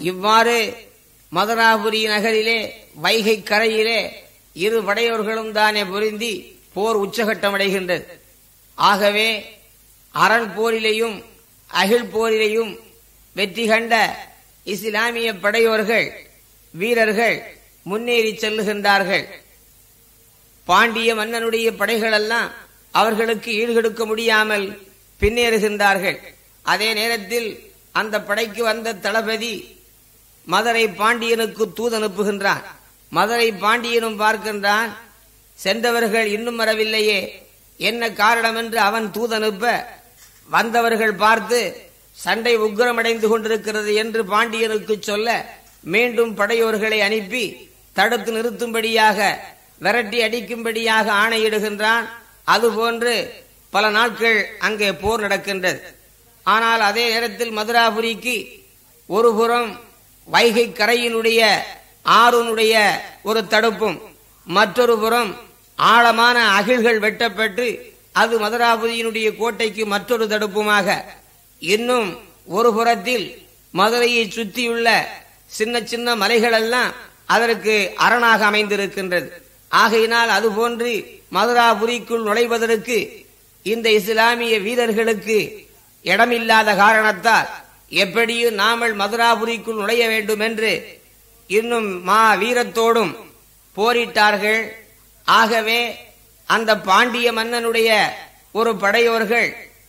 இவ்வாறு மதுராபுரி நகரிலே வைகை கரையிலே இரு படையோர்களும் தானே பொருந்தி போர் உச்சகட்டமடைகின்றது ஆகவே அரண் போரிலேயும் அகில் போரிலேயும் வெற்றி கண்ட இஸ்லாமிய படையோர்கள் வீரர்கள் முன்னேறி செல்லுகின்றார்கள் பாண்டிய மன்னனுடைய படைகளெல்லாம் அவர்களுக்கு ஈடுகொடுக்க முடியாமல் பின்னேறுகின்றார்கள் அதே நேரத்தில் அந்த படைக்கு வந்த தளபதி மதுரை பாண்டியனுக்கு தூதனுப்புகின்றான் மதுரை பாண்டியனும் பார்க்கின்றான் சென்றவர்கள் இன்னும் வரவில்லையே என்ன காரணம் என்று அவன் தூதனுப்ப வந்தவர்கள் பார்த்து சண்டை உக்கிரமடைந்து கொண்டிருக்கிறது என்று பாண்டியனுக்கு சொல்ல மீண்டும் படையோர்களை அனுப்பி தடுத்து நிறுத்தும்படியாக விரட்டி அடிக்கும்படியாக ஆணையிடுகின்றான் அதுபோன்று பல நாட்கள் அங்கே போர் நடக்கின்றது ஆனால் அதே நேரத்தில் மதுராபுரிக்கு ஒரு புறம் வைகை கரையினுடைய ஆறுனுடைய ஒரு தடுப்பும் மற்றொரு புறம் ஆழமான அகில்கள் வெட்டப்பட்டு அது மதுராபுரியினுடைய கோட்டைக்கு மற்றொரு தடுப்புமாக இன்னும் ஒரு புறத்தில் மதுரையை சுற்றியுள்ள சின்ன சின்ன மலைகள் எல்லாம் அதற்கு அரணாக அமைந்திருக்கின்றது ஆகையினால் அதுபோன்று மதுராபுரிக்குள் நுழைவதற்கு இந்த இஸ்லாமிய வீரர்களுக்கு இடமில்லாத காரணத்தால் எப்படியும் நாமல் மதுராபுரிக்குள் நுழைய வேண்டும் என்று இன்னும் மா வீரத்தோடும் போரிட்டார்கள் ஆகவே அந்த பாண்டிய மன்னனுடைய ஒரு படையோர்கள்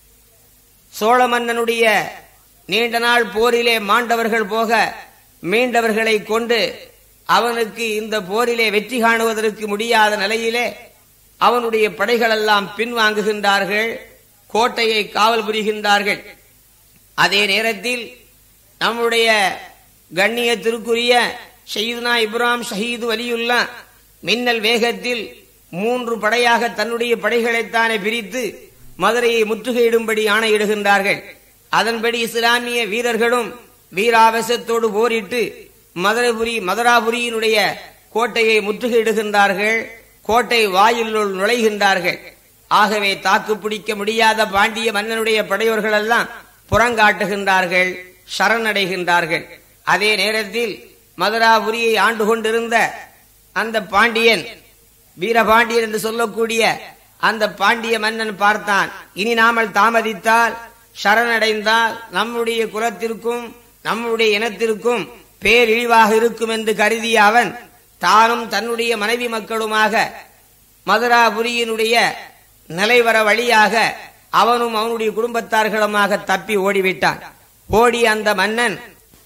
சோழ மன்னனுடைய நீண்ட நாள் போரிலே மாண்டவர்கள் போக மீண்டவர்களை கொண்டு அவனுக்கு இந்த போரிலே வெற்றி காணுவதற்கு முடியாத நிலையிலே அவனுடைய படைகளெல்லாம் பின்வாங்குகின்றார்கள் கோட்டையை காவல் புரிகின்றார்கள் அதே நேரத்தில் நம்முடைய கண்ணியத்திற்குரிய ஷஹீதுனா இப்ராம் ஷஹீது வலியுல்லா மின்னல் வேகத்தில் மூன்று படையாக தன்னுடைய படைகளைத்தானே பிரித்து மதுரையை முற்றுகையிடும்படி ஆணையிடுகின்றார்கள் அதன்படி இஸ்லாமிய வீரர்களும் வீராவேசத்தோடு போரிட்டு மதுரைபுரி மதுராபுரியினுடைய கோட்டையை முற்றுகையிடுகின்றார்கள் கோட்டை வாயிலுள் நுழைகின்றார்கள் ஆகவே தாக்கு பிடிக்க முடியாத பாண்டிய மன்னனுடைய படையோர்கள் எல்லாம் புறங்காட்டுகின்றார்கள் சரணடைகின்றார்கள் அதே நேரத்தில் மதுராபுரியை ஆண்டு கொண்டிருந்த அந்த பாண்டியன் வீரபாண்டியன் என்று சொல்லக்கூடிய அந்த பாண்டிய மன்னன் பார்த்தான் இனி நாமல் தாமதித்தால் சரணடைந்தால் நம்முடைய குலத்திற்கும் நம்முடைய இனத்திற்கும் பேரிழிவாக இருக்கும் என்று கருதிய அவன் தானும் தன்னுடைய மனைவி மக்களுமாக மதுராபுரியினுடைய நிலைவர வழியாக அவனும் அவனுடைய குடும்பத்தார்களுமாக தப்பி ஓடிவிட்டான் ஓடி அந்த மன்னன்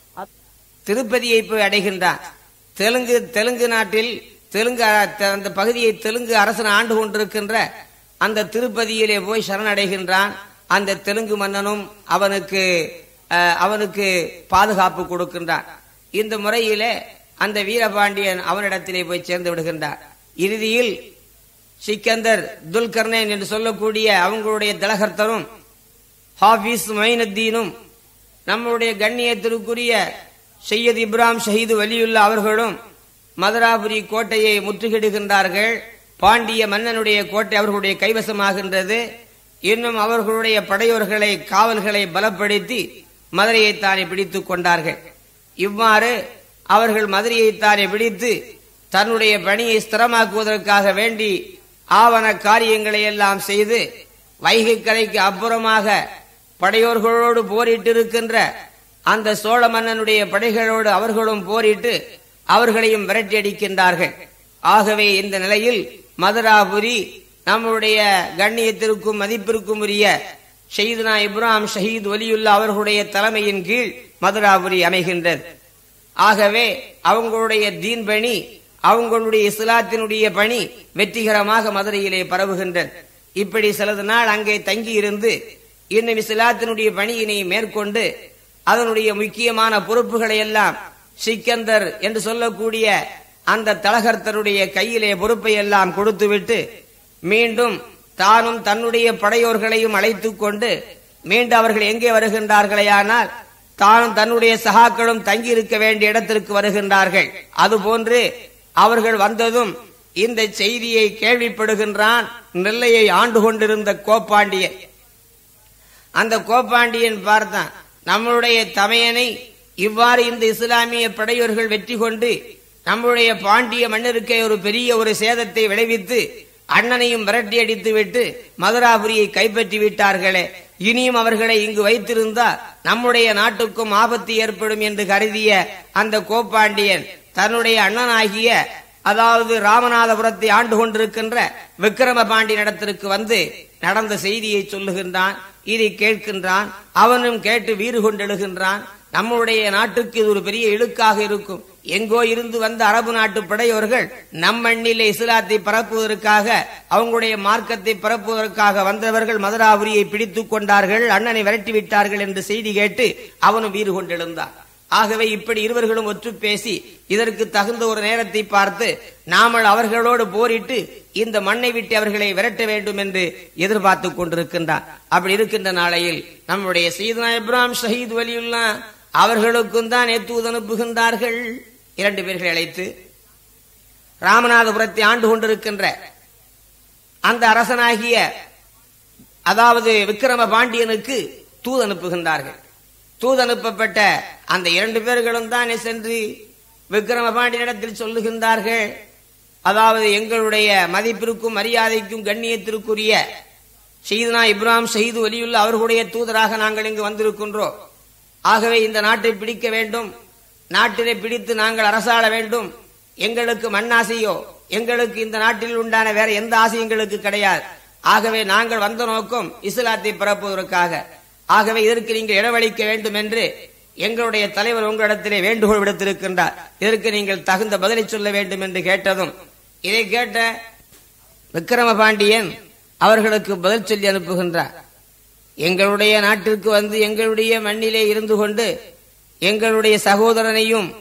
திருப்பதியை போய் அடைகின்றான் தெலுங்கு தெலுங்கு நாட்டில் தெலுங்கு அ- அந்த பகுதியை தெலுங்கு அரசன் ஆண்டு கொண்டிருக்கின்ற அந்த திருப்பதியிலே போய் சரணடைகின்றான் அந்த தெலுங்கு மன்னனும் அவனுக்கு அஹ், அவனுக்கு பாதுகாப்பு கொடுக்கின்றான் இந்த முறையிலே அந்த வீரபாண்டியன் அவனிடத்திலே போய் சேர்ந்து விடுகின்றார் இறுதியில் சிக்கந்தர் துல்கர்னேன் என்று சொல்லக்கூடிய அவங்களுடைய திலகர்த்தரும் ஹாஃபிஸ் மைனுத்தீனும் நம்முடைய கண்ணியத்திற்குரிய சையத் இப்ராம் ஷஹீது வலியுல்லா அவர்களும் மதுராபுரி கோட்டையை முற்றுகையிடுகின்றார்கள் பாண்டிய மன்னனுடைய கோட்டை அவர்களுடைய கைவசமாகின்றது இன்னும் அவர்களுடைய படையோர்களை காவல்களை பலப்படுத்தி மதுரையைத்தானே பிடித்துக் கொண்டார்கள் இவ்வாறு அவர்கள் மதுரையைத்தானே பிடித்து தன்னுடைய பணியை ஸ்திரமாக்குவதற்காக வேண்டி ஆவண காரியங்களை எல்லாம் செய்து வைகை கரைக்கு அப்புறமாக படையோர்களோடு போரிட்டிருக்கின்ற அந்த சோழ மன்னனுடைய படைகளோடு அவர்களும் போரிட்டு அவர்களையும் விரட்டி அடிக்கின்றார்கள் ஆகவே இந்த நிலையில் மதுராபுரி நம்முடைய கண்ணியத்திற்கும் மதிப்பிற்கும் உரிய ஷஹீதுனா இப்ராம் ஷஹீத் வலியுல்லா அவர்களுடைய தலைமையின் கீழ் மதுராபுரி அமைகின்றது ஆகவே அவங்களுடைய தீன் பணி அவங்களுடைய இஸ்லாத்தினுடைய பணி வெற்றிகரமாக மதுரையிலே பரவுகின்றது இப்படி சிலது நாள் அங்கே தங்கி இருந்து இன்னும் இஸ்லாத்தினுடைய பணியினை மேற்கொண்டு அதனுடைய முக்கியமான பொறுப்புகளை எல்லாம் சிக்கந்தர் என்று சொல்லக்கூடிய அந்த தலகர்த்தருடைய கையிலே பொறுப்பை எல்லாம் கொடுத்துவிட்டு மீண்டும் தானும் தன்னுடைய படையோர்களையும் அழைத்துக் கொண்டு மீண்டும் அவர்கள் எங்கே வருகின்றார்களேயானால் தானும் தன்னுடைய சகாக்களும் தங்கி இருக்க வேண்டிய இடத்திற்கு வருகின்றார்கள் அதுபோன்று அவர்கள் வந்ததும் இந்த செய்தியை கேள்விப்படுகின்றான் நெல்லையை ஆண்டு கொண்டிருந்த கோப்பாண்டியன் அந்த கோப்பாண்டியன் பார்த்தான் நம்மளுடைய தமையனை இவ்வாறு இந்த இஸ்லாமிய படையோர்கள் வெற்றி கொண்டு நம்முடைய பாண்டிய மன்னருக்கே ஒரு பெரிய ஒரு சேதத்தை விளைவித்து அண்ணனையும் விரட்டி அடித்து விட்டு மதுராபுரியை கைப்பற்றி விட்டார்களே இனியும் அவர்களை இங்கு வைத்திருந்தால் நம்முடைய நாட்டுக்கும் ஆபத்து ஏற்படும் என்று கருதிய அந்த கோப்பாண்டியன் தன்னுடைய அண்ணனாகிய அதாவது ராமநாதபுரத்தை ஆண்டு கொண்டிருக்கின்ற விக்கிரம பாண்டியனிடத்திற்கு வந்து நடந்த செய்தியை சொல்லுகின்றான் இதை கேட்கின்றான் அவனும் கேட்டு வீறு கொண்டெழுகின்றான் நம்முடைய நாட்டுக்கு இது ஒரு பெரிய இழுக்காக இருக்கும் எங்கோ இருந்து வந்த அரபு நாட்டு படையோர்கள் நம் மண்ணிலே இஸ்லாத்தை பரப்புவதற்காக அவங்களுடைய மார்க்கத்தை பரப்புவதற்காக வந்தவர்கள் மதுராபுரியை பிடித்துக் கொண்டார்கள் அண்ணனை விரட்டி விட்டார்கள் என்று செய்தி கேட்டு அவனும் வீறு கொண்டெழுந்தான் ஆகவே இப்படி இருவர்களும் ஒற்று பேசி இதற்கு தகுந்த ஒரு நேரத்தை பார்த்து நாமல் அவர்களோடு போரிட்டு இந்த மண்ணை விட்டு அவர்களை விரட்ட வேண்டும் என்று எதிர்பார்த்து கொண்டிருக்கின்றார் அப்படி இருக்கின்ற நாளையில் நம்முடைய சீதனா இப்ராஹிம் ஷஹீத் வலியுல்லா அவர்களுக்கும் தான் ஏத்தூது அனுப்புகின்றார்கள் இரண்டு பேர்களை அழைத்து ராமநாதபுரத்தை ஆண்டு கொண்டிருக்கின்ற அந்த அரசனாகிய அதாவது விக்கிரம பாண்டியனுக்கு தூது அனுப்புகின்றார்கள் தூது அனுப்பப்பட்ட அந்த இரண்டு பேர்களும் தானே சென்று விக்கிரம பாண்டியனிடத்தில் சொல்லுகின்றார்கள் அதாவது எங்களுடைய மதிப்பிற்கும் மரியாதைக்கும் கண்ணியத்திற்குரிய ஷீதுனா இப்ராஹிம் ஷஹீது வலியுள்ள அவர்களுடைய தூதராக நாங்கள் இங்கு வந்திருக்கின்றோம் ஆகவே இந்த நாட்டை பிடிக்க வேண்டும் நாட்டிலே பிடித்து நாங்கள் அரசாள வேண்டும் எங்களுக்கு மண்ணாசையோ எங்களுக்கு இந்த நாட்டில் உண்டான வேற எந்த ஆசையும் எங்களுக்கு கிடையாது ஆகவே நாங்கள் வந்த நோக்கம் இஸ்லாத்தை பரப்புவதற்காக ஆகவே இதற்கு நீங்கள் இடமளிக்க வேண்டும் என்று எங்களுடைய தலைவர் உங்களிடத்திலே வேண்டுகோள் விடுத்திருக்கின்றார் இதற்கு நீங்கள் தகுந்த பதிலை சொல்ல வேண்டும் என்று கேட்டதும் இதை கேட்ட விக்கிரம பாண்டியன் அவர்களுக்கு பதில் சொல்லி அனுப்புகின்றார் எங்களுடைய நாட்டிற்கு வந்து எங்களுடைய மண்ணிலே இருந்து கொண்டு எங்களுடைய சகோதரனையும்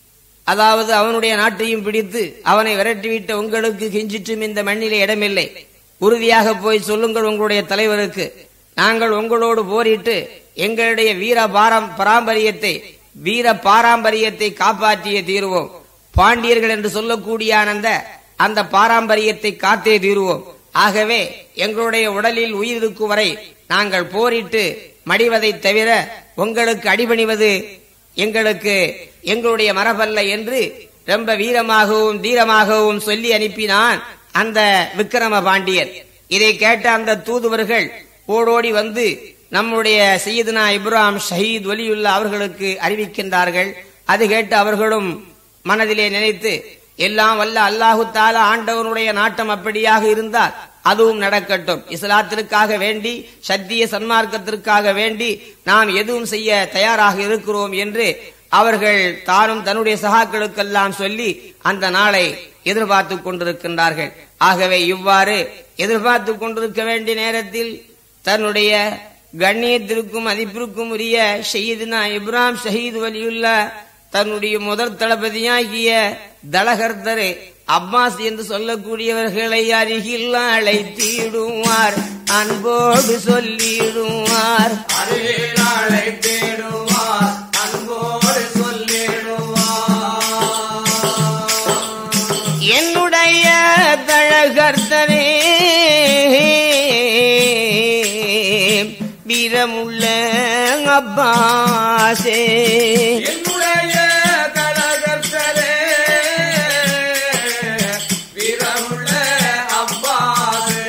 அதாவது அவனுடைய நாட்டையும் பிடித்து அவனை விரட்டிவிட்ட உங்களுக்கு கிஞ்சிற்றும் இந்த மண்ணிலே இடமில்லை உறுதியாக போய் சொல்லுங்கள் உங்களுடைய தலைவருக்கு நாங்கள் உங்களோடு போரிட்டு எங்களுடைய வீர பாரம் பாரம்பரியத்தை வீர பாரம்பரியத்தை காப்பாற்றிய தீருவோம் பாண்டியர்கள் என்று சொல்லக்கூடிய அந்த அந்த பாரம்பரியத்தை காத்தே தீருவோம் ஆகவே எங்களுடைய உடலில் உயிர் இருக்கும் வரை நாங்கள் போரிட்டு மடிவதை தவிர உங்களுக்கு அடிபணிவது எங்களுக்கு எங்களுடைய மரபல்ல என்று ரொம்ப வீரமாகவும் தீரமாகவும் சொல்லி அனுப்பினான் அந்த விக்கிரம பாண்டியன் இதை கேட்ட அந்த தூதுவர்கள் ஓடோடி வந்து நம்முடைய சையதுனா இப்ராஹிம் ஷஹீத் வலியுல்லா அவர்களுக்கு அறிவிக்கின்றார்கள் அது கேட்டு அவர்களும் மனதிலே நினைத்து எல்லாம் வல்ல அல்லாஹு தாலா ஆண்டவனுடைய நாட்டம் அப்படியாக இருந்தால் அதுவும் நடக்கட்டும் இஸ்லாத்திற்காக வேண்டி சத்திய சன்மார்க்கத்திற்காக வேண்டி நாம் எதுவும் செய்ய தயாராக இருக்கிறோம் என்று அவர்கள் தானும் தன்னுடைய சகாக்களுக்கெல்லாம் சொல்லி அந்த நாளை எதிர்பார்த்து கொண்டிருக்கின்றார்கள் ஆகவே இவ்வாறு எதிர்பார்த்து கொண்டிருக்க வேண்டிய நேரத்தில் தன்னுடைய கண்ணியத்திற்கும் மதிப்பிற்கும் உரிய ஷஹீதுனா இப்ராஹிம் ஷஹீத் வலியுல்லா தன்னுடைய முதல் தளபதியாகிய தலகர்தர் அப்பாஸ் என்று சொல்லக்கூடியவர்களை அருகில் அழைத்திடுவார் அன்போடு சொல்லிடுவார் அருகிலாளை தேடுவார் அன்போடு சொல்லிடுவார் என்னுடைய தழகர்த்தனே வீரமுள்ள அப்பாசே என்னுடைய கலகர்த்தரே வீரமுள்ள அப்பாவே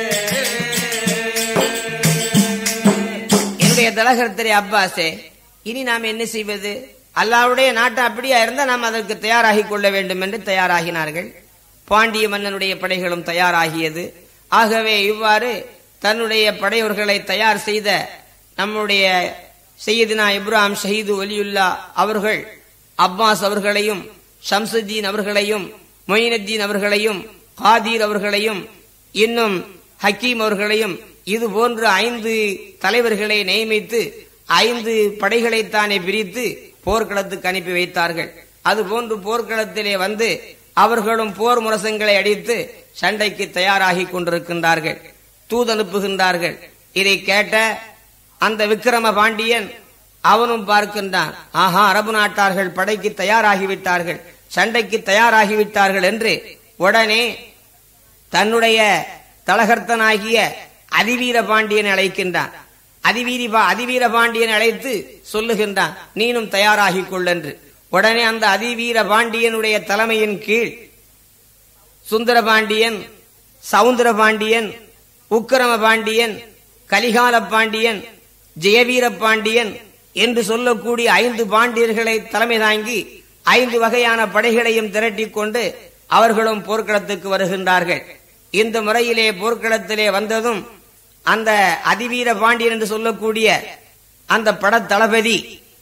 என்னுடைய தலகர்த்தரே அப்பாசே இனி நாம் என்ன செய்வது அல்லாவுடைய நாட்டு அப்படியா இருந்தா நாம் அதற்கு தயாராகி கொள்ள வேண்டும் என்று தயாராகினார்கள் பாண்டிய மன்னனுடைய படைகளும் தயாராகியது ஆகவே இவ்வாறு தன்னுடைய படையவர்களை தயார் செய்த நம்முடைய சையதினா இப்ராஹிம் ஷஹீது ஒலியுல்லா அவர்கள் அப்பாஸ் அவர்களையும் ஷம்சுத்தீன் அவர்களையும் மொயினுத்தீன் அவர்களையும் காதீர் அவர்களையும் இன்னும் ஹக்கீம் அவர்களையும் இது போன்று ஐந்து தலைவர்களை நியமித்து ஐந்து படைகளைத்தானே பிரித்து போர்க்களத்துக்கு அனுப்பி வைத்தார்கள் அதுபோன்று போர்க்களத்திலே வந்து அவர்களும் போர் முரசங்களை அடித்து சண்டைக்கு தயாராகி கொண்டிருக்கின்றார்கள் தூதனுப்புகின்றார்கள் இதை கேட்ட அந்த விக்கிரம பாண்டியன் அவனும் பார்க்கின்றான் ஆஹா அரபு நாட்டார்கள் படைக்கு தயாராகிவிட்டார்கள் சண்டைக்கு தயாராகிவிட்டார்கள் என்று உடனே தன்னுடைய தலகர்த்தனாகிய அதிவீர பாண்டியனை அழைக்கின்றான் அதிவீரி அதிவீர பாண்டியன் அழைத்து சொல்லுகின்றான் நீனும் தயாராகிக் கொள்ளென்று உடனே அந்த அதிவீர பாண்டியனுடைய தலைமையின் கீழ் சுந்தர பாண்டியன் சவுந்தர பாண்டியன் உக்கிரம பாண்டியன் கலிகால பாண்டியன் ஜெயவீர பாண்டியன் என்று சொல்லக்கூடிய ஐந்து பாண்டியர்களை தலைமை தாங்கி ஐந்து வகையான படைகளையும் திரட்டிக் கொண்டு அவர்களும் போர்க்களத்துக்கு வருகின்றார்கள் இந்த முறையிலே போர்க்களத்திலே வந்ததும் அந்த அதிவீர பாண்டியன் என்று சொல்லக்கூடிய அந்த படத்தளபதி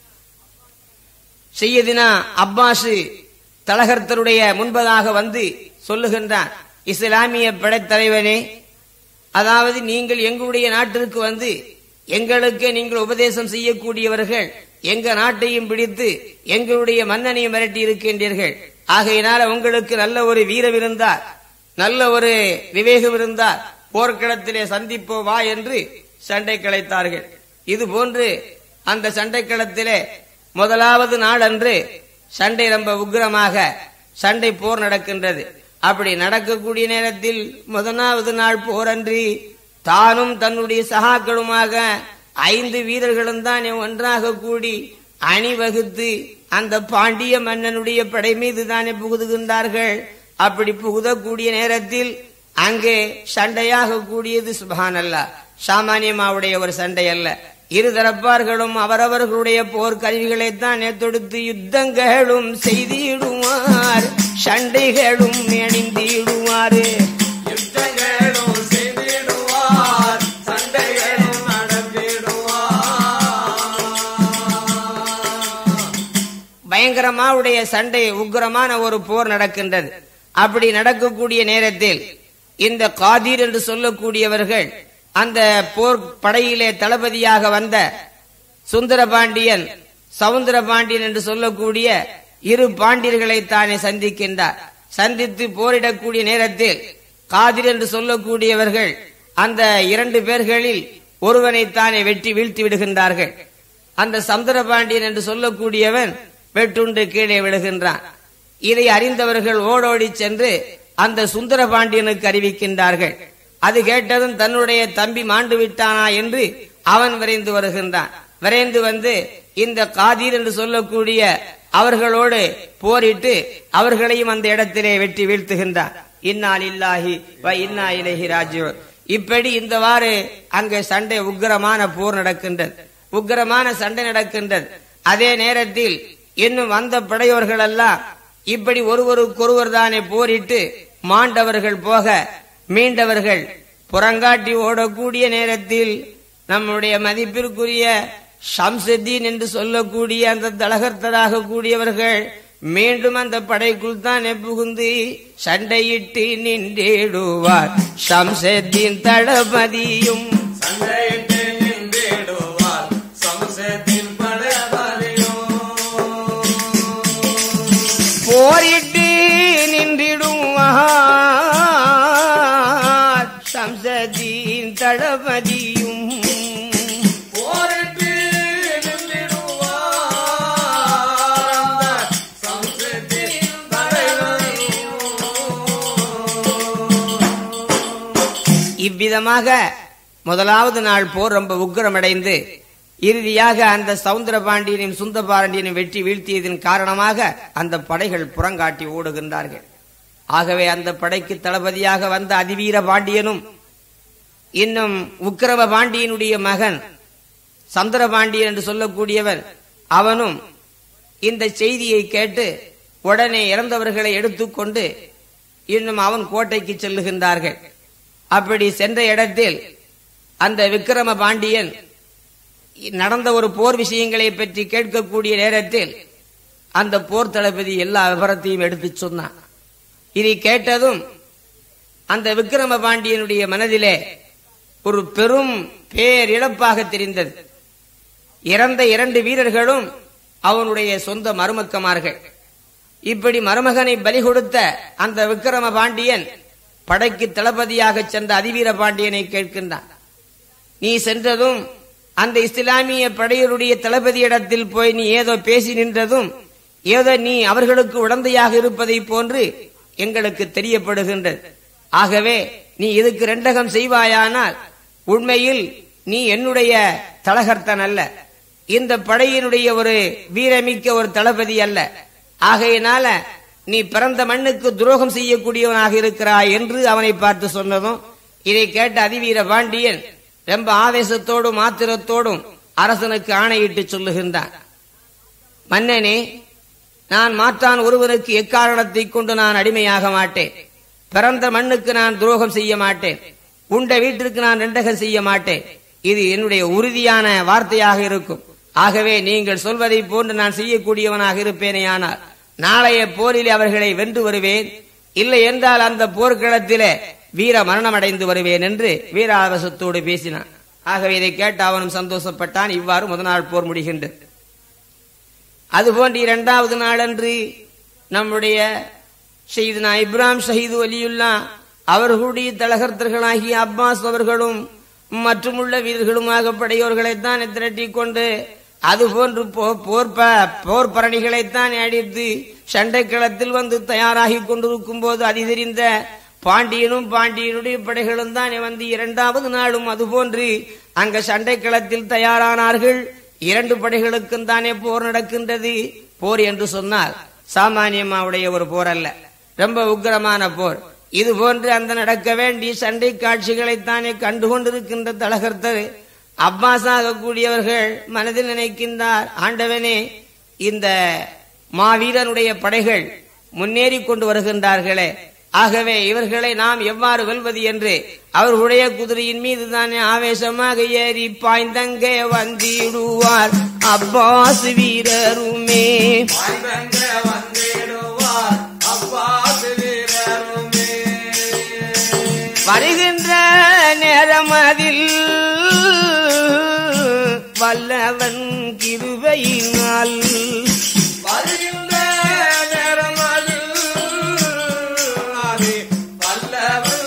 செய்யதினா அப்பாசு தலகர்த்தருடைய முன்பதாக வந்து சொல்லுகின்றான் இஸ்லாமிய படைத்தலைவனே அதாவது நீங்கள் எங்களுடைய நாட்டிற்கு வந்து எங்களுக்கு நீங்கள் உபதேசம் செய்யக்கூடியவர்கள் எங்க நாட்டையும் பிடித்து எங்களுடைய மன்னனையும் மிரட்டி இருக்கின்றீர்கள் ஆகையினால உங்களுக்கு நல்ல ஒரு வீரம் இருந்தால் நல்ல ஒரு விவேகம் இருந்தால் போர்க்களத்திலே சந்திப்போ வா என்று சண்டை கலைத்தார்கள் இது போன்று அந்த சண்டை களத்திலே முதலாவது நாள் அன்று சண்டை ரொம்ப உக்கிரமாக சண்டை போர் நடக்கின்றது அப்படி நடக்கக்கூடிய நேரத்தில் முதலாவது நாள் போரன்றி தானும் தன்னுடைய சகாக்களுமாக ஐந்து வீரர்களும் தான் ஒன்றாக கூடி அணிவகுத்து அந்த பாண்டிய மன்னனுடைய படை மீது தானே புகுதுகின்றார்கள் அப்படி புகுதக்கூடிய நேரத்தில் அங்கே சண்டையாக கூடியது சுபான் அல்ல சாமானியமாவுடைய ஒரு சண்டை அல்ல இருதரப்பார்களும் அவரவர்களுடைய போர் கருவிகளைத்தான் தொடுத்து யுத்தங்களும் செய்திடுவார் சண்டைகளும் அணிந்திடுவார் யுத்தங்களும் செய்திடுவார் சண்டைகளும் நடத்திடுவார் பயங்கரமா உடைய சண்டை உக்கிரமான ஒரு போர் நடக்கின்றது அப்படி நடக்கக்கூடிய நேரத்தில் இந்த காதீர் என்று சொல்லக்கூடியவர்கள் அந்த போர் படையிலே தளபதியாக வந்த சுந்தர பாண்டியன் சவுந்தர பாண்டியன் என்று சொல்லக்கூடிய இரு பாண்டியர்களை தானே சந்திக்கின்றார் சந்தித்து போரிடக்கூடிய நேரத்தில் காதிர் என்று சொல்லக்கூடியவர்கள் அந்த இரண்டு பேர்களில் ஒருவனை தானே வெட்டி வீழ்த்தி விடுகின்றார்கள் அந்த சமுத்திர பாண்டியன் என்று சொல்லக்கூடியவன் வெட்டுண்டு கீழே விழுகின்றான் இதை அறிந்தவர்கள் ஓடோடி சென்று அந்த சுந்தர பாண்டியனுக்கு அறிவிக்கின்றார்கள் அது கேட்டதும் தன்னுடைய தம்பி மாண்டு விட்டானா என்று அவன் விரைந்து வருகின்றான் விரைந்து வந்து இந்த காதீர் என்று சொல்லக்கூடிய அவர்களோடு போரிட்டு அவர்களையும் அந்த இடத்திலே வெட்டி வீழ்த்துகின்றான் இன்னால் இல்லாஹி வ இன்னா இலஹி ராஜிவ் இப்படி இந்தவாறு அங்கே சண்டை உக்கிரமான போர் நடக்கின்றது உக்கிரமான சண்டை நடக்கின்றது அதே நேரத்தில் இன்னும் வந்த படையோர்கள் எல்லாம் இப்படி ஒருவருக்கொருவர் தானே போரிட்டு மாண்டவர்கள் போக மீண்டவர்கள் புறங்காட்டி ஓடக்கூடிய நேரத்தில் நம்முடைய மதிப்பிற்குரிய ஷம்சுத்தீன் என்று சொல்லக்கூடிய அந்த தலகர்த்தராக கூடியவர்கள் மீண்டும் அந்த படைக்குள் தான் புகுந்து சண்டையிட்டு நின்றிடுவார் ஷம்சுத்தீன் தளபதியும் சண்டையிட்டு நின்றிடுவார் சம்சத்தின் படைபலியும் போரிட்டு நின்றிடுவார் ஷம்சுத்தீன் தளபதியும் போரிட்டு நின்றிடுவார் அந்த சம்சத்தின் படைபலியும் இவ்விதமாக முதலாவது நாள் போர் ரொம்ப உக்கிரமடைந்து இறுதியாக அந்த சவுந்தர பாண்டியனையும் சுந்த பாண்டியனையும் வெற்றி வீழ்த்தியதன் காரணமாக அந்த படைகள் புறங்காட்டி ஓடுகின்றார்கள் ஆகவே அந்த படைக்கு தளபதியாக வந்த அதிவீர பாண்டியனும் இன்னும் உக்கிரம பாண்டியனுடைய மகன் சந்திர பாண்டியன் என்று சொல்லக்கூடியவன் அவனும் இந்த செய்தியை கேட்டு உடனே இறந்தவர்களை எடுத்துக்கொண்டு இன்னும் அவன் கோட்டைக்கு செல்லுகின்றார்கள் அப்படி சென்ற இடத்தில் அந்த விக்கிரம பாண்டியன் நடந்த ஒரு போர் விஷயங்களை பற்றி கேட்கக்கூடிய நேரத்தில் அந்த போர் தளபதி எல்லா விவரத்தையும் எடுத்துச் சொன்னான் இதை கேட்டதும் அந்த விக்கிரம பாண்டியனுடைய மனதிலே ஒரு பெரும் பேரிழப்பாக தெரிந்தது இறந்த இரண்டு வீரர்களும் அவனுடைய சொந்த மருமக்கமார்கள் இப்படி மருமகனை பலி கொடுத்த அந்த விக்கிரம பாண்டியன் படைக்கு தளபதியாக சென்ற அதிவீர பாண்டியனை கேட்கின்றான் நீ சென்றதும் அந்த இஸ்லாமிய படையருடைய தளபதியிடத்தில் போய் நீ ஏதோ பேசி நின்றதும் ஏதோ நீ அவர்களுக்கு உடந்தையாக இருப்பதை போன்று எங்களுக்கு தெரியப்படுகின்றது ஆகவே நீ இதுக்கு ரெண்டகம் செய்வாயானால் உண்மையில் நீ என்னுடைய தலகர்த்தன் அல்ல இந்த படையினுடைய ஒரு வீரமிக்க ஒரு தளபதி அல்ல ஆகையினால நீ பிறந்த மண்ணுக்கு துரோகம் செய்யக்கூடியவனாக இருக்கிறாய் என்று அவனை பார்த்து சொன்னதும் இதை கேட்ட அதிவீர பாண்டியன் ரொம்ப ஆவேசத்தோடும் ஆத்திரத்தோடும் அரசனுக்கு ஆணையிட்டு சொல்லுகின்றான் மன்னனே நான் மாற்றான் ஒருவனுக்கு எக்காரணத்தை கொண்டு நான் அடிமையாக மாட்டேன் பிறந்த மண்ணுக்கு நான் துரோகம் செய்ய மாட்டேன் உண்ட வீட்டிற்கு நான் ரெண்டகம் செய்ய மாட்டேன் இது என்னுடைய உறுதியான வார்த்தையாக இருக்கும் ஆகவே நீங்கள் சொல்வதை போன்று நான் செய்யக்கூடியவனாக இருப்பேனேயானால் நாளைய போரிலே அவர்களை வென்று வருவேன் இல்லை என்றால் அந்த போர்க்களத்திலே வீர மரணம் அடைந்து வருவேன் என்று வீராவசத்தோடு பேசினான் ஆகவே இதை கேட்டு அவனும் சந்தோஷப்பட்டான் இவ்வாறு முதல் நாள் போர் முடிகின்றது அதுபோன்று இரண்டாவது நாளன்று நம்முடைய செய்தனா இப்ராஹிம் ஷஹீது வலியுல்லா அவர்களுடைய தலகர்த்தர்களாகிய அப்பாஸ் அவர்களும் மற்றுமுள்ள வீரர்களுமாக படையோர்களைத்தான் திரட்டிக் கொண்டு அதுபோன்று போ- போர் ப- போர் பரணிகளைத்தான் அடித்து சண்டை களத்தில் வந்து தயாராகி கொண்டிருக்கும் போது அதிதெரிந்த பாண்டியனும் பாண்டியனுடைய படைகளும் தான் வந்து இரண்டாவது நாளும் அதுபோன்று அங்க சண்டை களத்தில் தயாரானார்கள் இரண்டு படைகளுக்கும் தானே போர் நடக்கின்றது போர் என்று சொன்னால் சாமானியமாவுடைய ஒரு போர் அல்ல ரொம்ப உக்கிரமான போர் இது போன்று அந்த நடக்க வேண்டிய சண்டை காட்சிகளைத்தானே கண்டு கொண்டிருக்கின்ற தலகர்த்தர் அப்பாஸாக கூடியவர்கள் மனதில் நினைக்கின்றார் ஆண்டவனே இந்த மாவீரனுடைய படைகள் முன்னேறி கொண்டு வருகின்றார்களே ஆகவே இவர்களை நாம் எவ்வாறு வெல்வது என்று அவர்களுடைய குதிரையின் மீது தானே ஆவேசமாக ஏறி பாய்ந்தங்கே வந்திடுவார் அப்பாஸ் வீரருமே வாய்ந்தங்க வந்திடுவார் அப்பாஸ் வீரருமே வருகின்ற நேரம் அதில் வல்லவன் கிருபையினால் வருகின்ற நேரம் அது அது வல்லவன்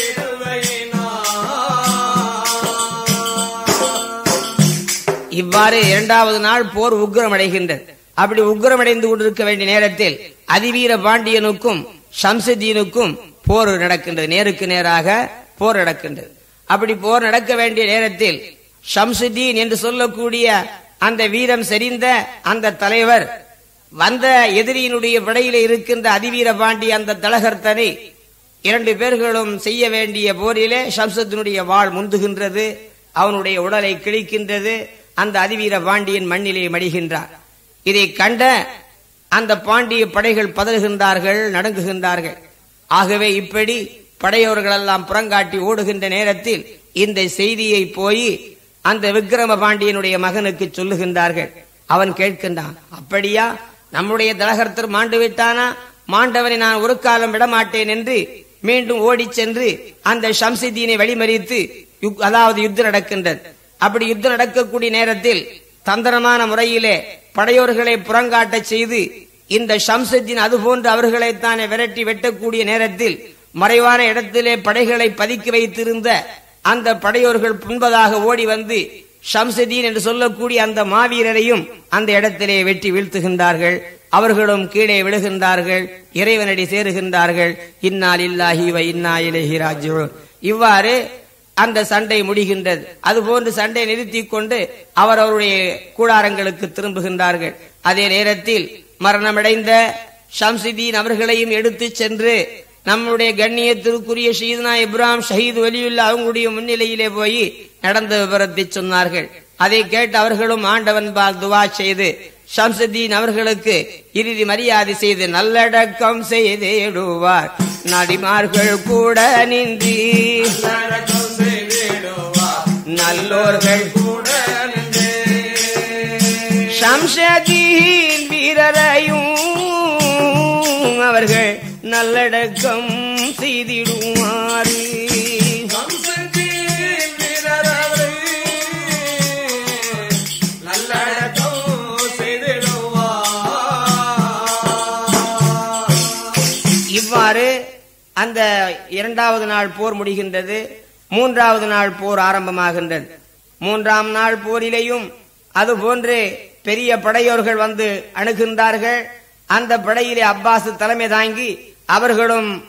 திருவையினார் இவ்வாறு இரண்டாவது நாள் போர் உக்கிரமடைகின்றது அப்படி உக்கிரமடைந்து கொண்டிருக்க வேண்டிய நேரத்தில் அதிவீர பாண்டியனுக்கும் ஷம்சுதீனுக்கும் போர் நடக்கின்றது நேருக்கு நேராக போர் நடக்கின்றது அப்படி போர் நடக்க வேண்டிய நேரத்தில் ஷம்சுதீன் என்று சொல்லக்கூடிய அந்த வீரம் செறிந்த அந்த தலைவர் வந்த எதிரியினுடைய படையில இருக்கின்ற அதிவீர பாண்டி அந்த தலகர்த்தனை இரண்டு பேர்களும் செய்ய வேண்டிய போரிலே ஷம்சத்தினுடைய வாழ் முந்துகின்றது அவனுடைய உடலை கிழிக்கின்றது அந்த அதிவீர பாண்டியன் மண்ணிலே மடிகின்றார் இதை கண்ட அந்த பாண்டிய படைகள் பதறுகின்றார்கள் நடுங்குகின்றார்கள் ஆகவே இப்படி படையோர்கள் எல்லாம் புறங்காட்டி ஓடுகின்ற நேரத்தில் இந்த செய்தியை போய் அந்த விக்கிரம பாண்டியனுடைய மகனுக்கு சொல்லுகின்றார்கள் அவன் கேட்கின்றான் அப்படியா நம்முடைய தலகர்த்தர் மாண்டு விட்டானா மாண்டவனை நான் ஒரு காலம் விடமாட்டேன் என்று மீண்டும் ஓடிச் சென்று அந்த ஷம்சுதீனை வழிமறித்து யுக்- அதாவது யுத்தம் நடக்கின்றது அப்படி யுத்தம் நடக்கக்கூடிய நேரத்தில் தந்திரமான முறையிலே படையோர்களை புறங்காட்டச் செய்து இந்த ஷம்சுதீன் அதுபோன்று அவர்களைத்தானே விரட்டி வெட்டக்கூடிய நேரத்தில் மறைவான இடத்திலே படைகளை பதுக்கி வைத்திருந்த அந்த படையோர்கள் முன்பதாக ஓடி வந்து ஷம்சுதீன் என்று சொல்லக்கூடிய அந்த மாவீரரையும் அந்த இடத்திலே வெட்டி வீழ்த்துகின்றார்கள் அவர்களும் கீழே விழுகின்றார்கள் இறைவனடி சேருகின்றார்கள் இன்னால் இல்லாஹி வ இன்னா இலைஹி ராஜிஊன் இவ்வாறு அந்த சண்டை முடிகின்றது அதுபோன்று சண்டை நிறுத்திக் கொண்டு அவர் அவருடைய கூடாரங்களுக்கு திரும்புகின்றார்கள் அதே நேரத்தில் மரணமடைந்த ஷம்சுதீன் அவர்களையும் எடுத்துச் சென்று நம்முடைய கண்ணியத்திற்குரிய ஷீதுனா இப்ராஹிம் ஷஹீத் வலியுல்லா அவங்களுடைய முன்னிலையிலே போய் நடந்த விவரத்தை சொன்னார்கள் அதை கேட்டு அவர்களும் ஆண்டவன் பால் துவா செய்து ஷம்சுதீன் அவர்களுக்கு இறுதி மரியாதை செய்து நல்லடக்கம் செய்திடுவார் நடிமார்கள் கூட நின்றி நடக்கம் செய்திடுவார் நல்லோர்கள் கூட நின்றே ஷம்ஷதீன் வீரரையும் அவர்கள் நல்லடக்கம் செய்திடுவாரு சம்சத்தின் வீரரவரை நல்லடக்கம் செய்திடுவார் இவ்வாறு அந்த இரண்டாவது நாள் போர் முடிகின்றது மூன்றாவது நாள் போர் ஆரம்பமாகின்றது மூன்றாம் நாள் போரிலேயும் அதுபோன்று பெரிய படையோர்கள் வந்து அணுகின்றார்கள் அந்த படையிலே அப்பாஸ் தலைமை தாங்கி அவர்களும்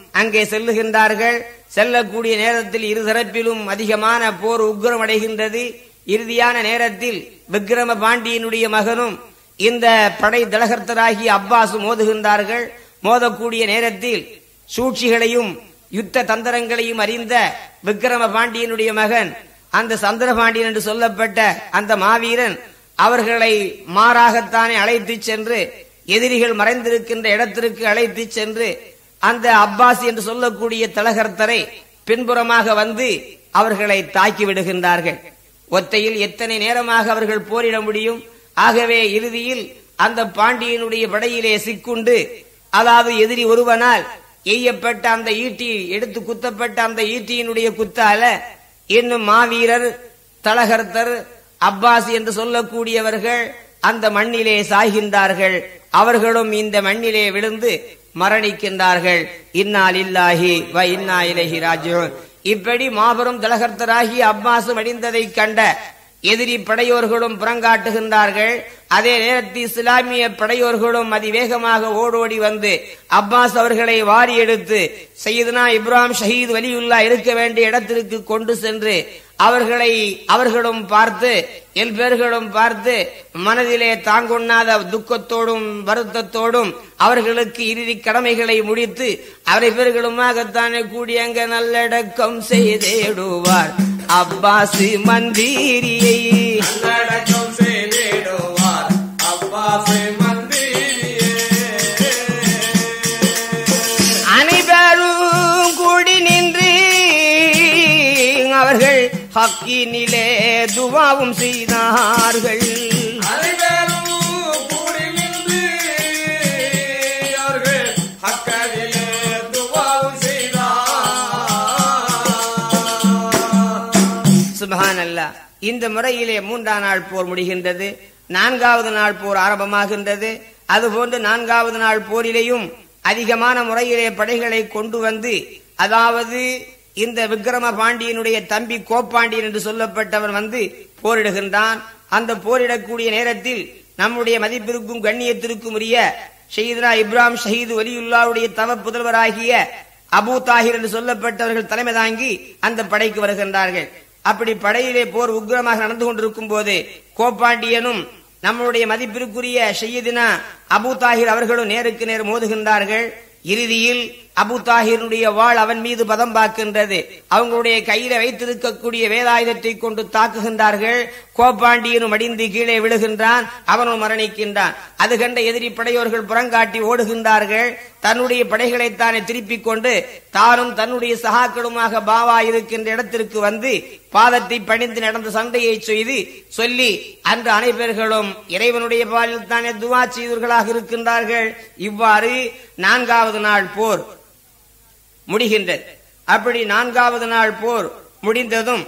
அங்கே செல்லுகின்றார்கள் செல்லக்கூடிய நேரத்தில் இருதரப்பிலும் அதிகமான போர் உக்கிரமடைகின்றது இறுதியான நேரத்தில் விக்ரம பாண்டியனுடைய மகனும் இந்த படை தலகர்த்தராகிய அப்பாசும் மோதுகின்றார்கள் மோதக்கூடிய நேரத்தில் சூழ்ச்சிகளையும் யுத்த தந்திரங்களையும் அறிந்த விக்ரம பாண்டியனுடைய மகன் அந்த சந்திரபாண்டியன் என்று சொல்லப்பட்ட அந்த மாவீரன் அவர்களை மாறாகத்தானே அழைத்து சென்று எதிரிகள் மறைந்திருக்கின்ற இடத்திற்கு அழைத்து சென்று அந்த அப்பாஸ் என்று சொல்லக்கூடிய தலகர்த்தரை பின்புறமாக வந்து அவர்களை தாக்கி விடுகின்றார்கள் ஒத்தையில் எத்தனை நேரமாக அவர்கள் போரிட முடியும் ஆகவே இறுதியில் அந்த பாண்டியனுடைய படையிலே சிக்குண்டு அதாவது எதிரி ஒருவனால் எய்யப்பட்ட அந்த ஈட்டி எடுத்து குத்தப்பட்ட அந்த ஈட்டியினுடைய குத்தால இன்னும் மாவீரர் தலகர்த்தர் அப்பாஸ் என்று சொல்லக்கூடியவர்கள் அந்த மண்ணிலே சாய்கின்றார்கள் அவர்களும் இந்த மண்ணிலே விழுந்து மரணிக்கின்றார்கள் இன்னால் இல்லாஹி வ இன்னா இலஹி ராஜிஊன் இப்படி மாபெரும் தலகர்த்தராகி அப்பாசும் அடிந்ததை கண்ட எதிரி படையோர்களும் புறங்காட்டுகின்றார்கள் அதே நேரத்தில் இஸ்லாமிய படையோர்களும் அதிவேகமாக ஓடோடி வந்து அப்பாஸ் அவர்களை வாரி எடுத்து சையதுனா இப்ராஹிம் ஷஹீத் வலியுல்லா இருக்க வேண்டிய இடத்திற்கு கொண்டு சென்று அவர்களை அவர்களும் பார்த்து எல் பேர்களும் பார்த்து மனதிலே தாங்கொண்ணாத துக்கத்தோடும் வருத்தத்தோடும் அவர்களுக்கு இறுதி கடமைகளை முடித்து அவரை பேர்களுமாகத்தானே கூடி அங்க நல்லடக்கம் செய்தேடுவார் அப்பாசு மந்திரியை நல்லடக்கம் செய்திடுவார் அப்பாசு மந்திரியே அனைவரும் கூடி நின்று அவர்கள் ஹக்கினிலே துவாவும் செய்தார்கள் அனைவரும் கூடி நின்று அவர்கள் அக்கதிலே துவாவும் செய்தார் சுபஹான் அல்லாஹ் இந்த முறையிலே மூன்றாம் நாள் போர் முடிகின்றது நான்காவது நாள் போர் ஆரம்பமாகின்றது அதுபோன்று நான்காவது நாள் போரிலேயும் அதிகமான முறையிலே படைகளை கொண்டு வந்து அதாவது இந்த விக்ரம பாண்டியனுடைய தம்பி கோப்பாண்டியன் என்று சொல்லப்பட்டவன் வந்து போரிடுகின்றான் அந்த போரிடக்கூடிய நேரத்தில் நம்முடைய மதிப்பிற்கும் கண்ணியத்திற்கும் உரிய ஷஹீதனா இப்ராஹிம் ஷஹீது வலியுல்லாவுடைய தவ புதல்வராகிய அபூ தாஹிர் என்று சொல்லப்பட்டவர்கள் தலைமை தாங்கி அந்த படைக்கு வருகின்றார்கள் அப்படி படையிலே போர் உக்கிரமாக நடந்து கொண்டிருக்கும் போது கோப்பாண்டியனும் நம்முடைய மதிப்பிற்குரிய ஷையதினா அபூ தாஹிர் அவர்களும் நேருக்கு நேர் மோதுகின்றார்கள் இறுதியில் அபு தாஹிருடைய வாள் அவன் மீது பதம் பார்க்கின்றது அவங்களுடைய கையில வைத்திருக்கக்கூடிய வேலாயுதத்தை கொண்டு தாக்குகின்றார்கள் கோப்பாண்டியனும் அடிந்து கீழே விழுகின்றான் அவனும் மரணிக்கின்றான் அது கண்ட எதிரி படையோர்கள் புறங்காட்டி ஓடுகின்றார்கள் தன்னுடைய படைகளைத்தானே திருப்பிக் கொண்டு தானும் தன்னுடைய சகாக்களுமாக பாவா இருக்கின்ற இடத்திற்கு வந்து பாதத்தை பணிந்து நடந்த சண்டையை செய்து சொல்லி அன்று அனைவர்களும் இறைவனுடைய பாலில் தானே துவா செய்தவர்களாக இருக்கின்றார்கள் இவ்வாறு நான்காவது நாள் போர் முடிகின்றது அப்படி நான்காவது நாள் போர் முடிந்ததும்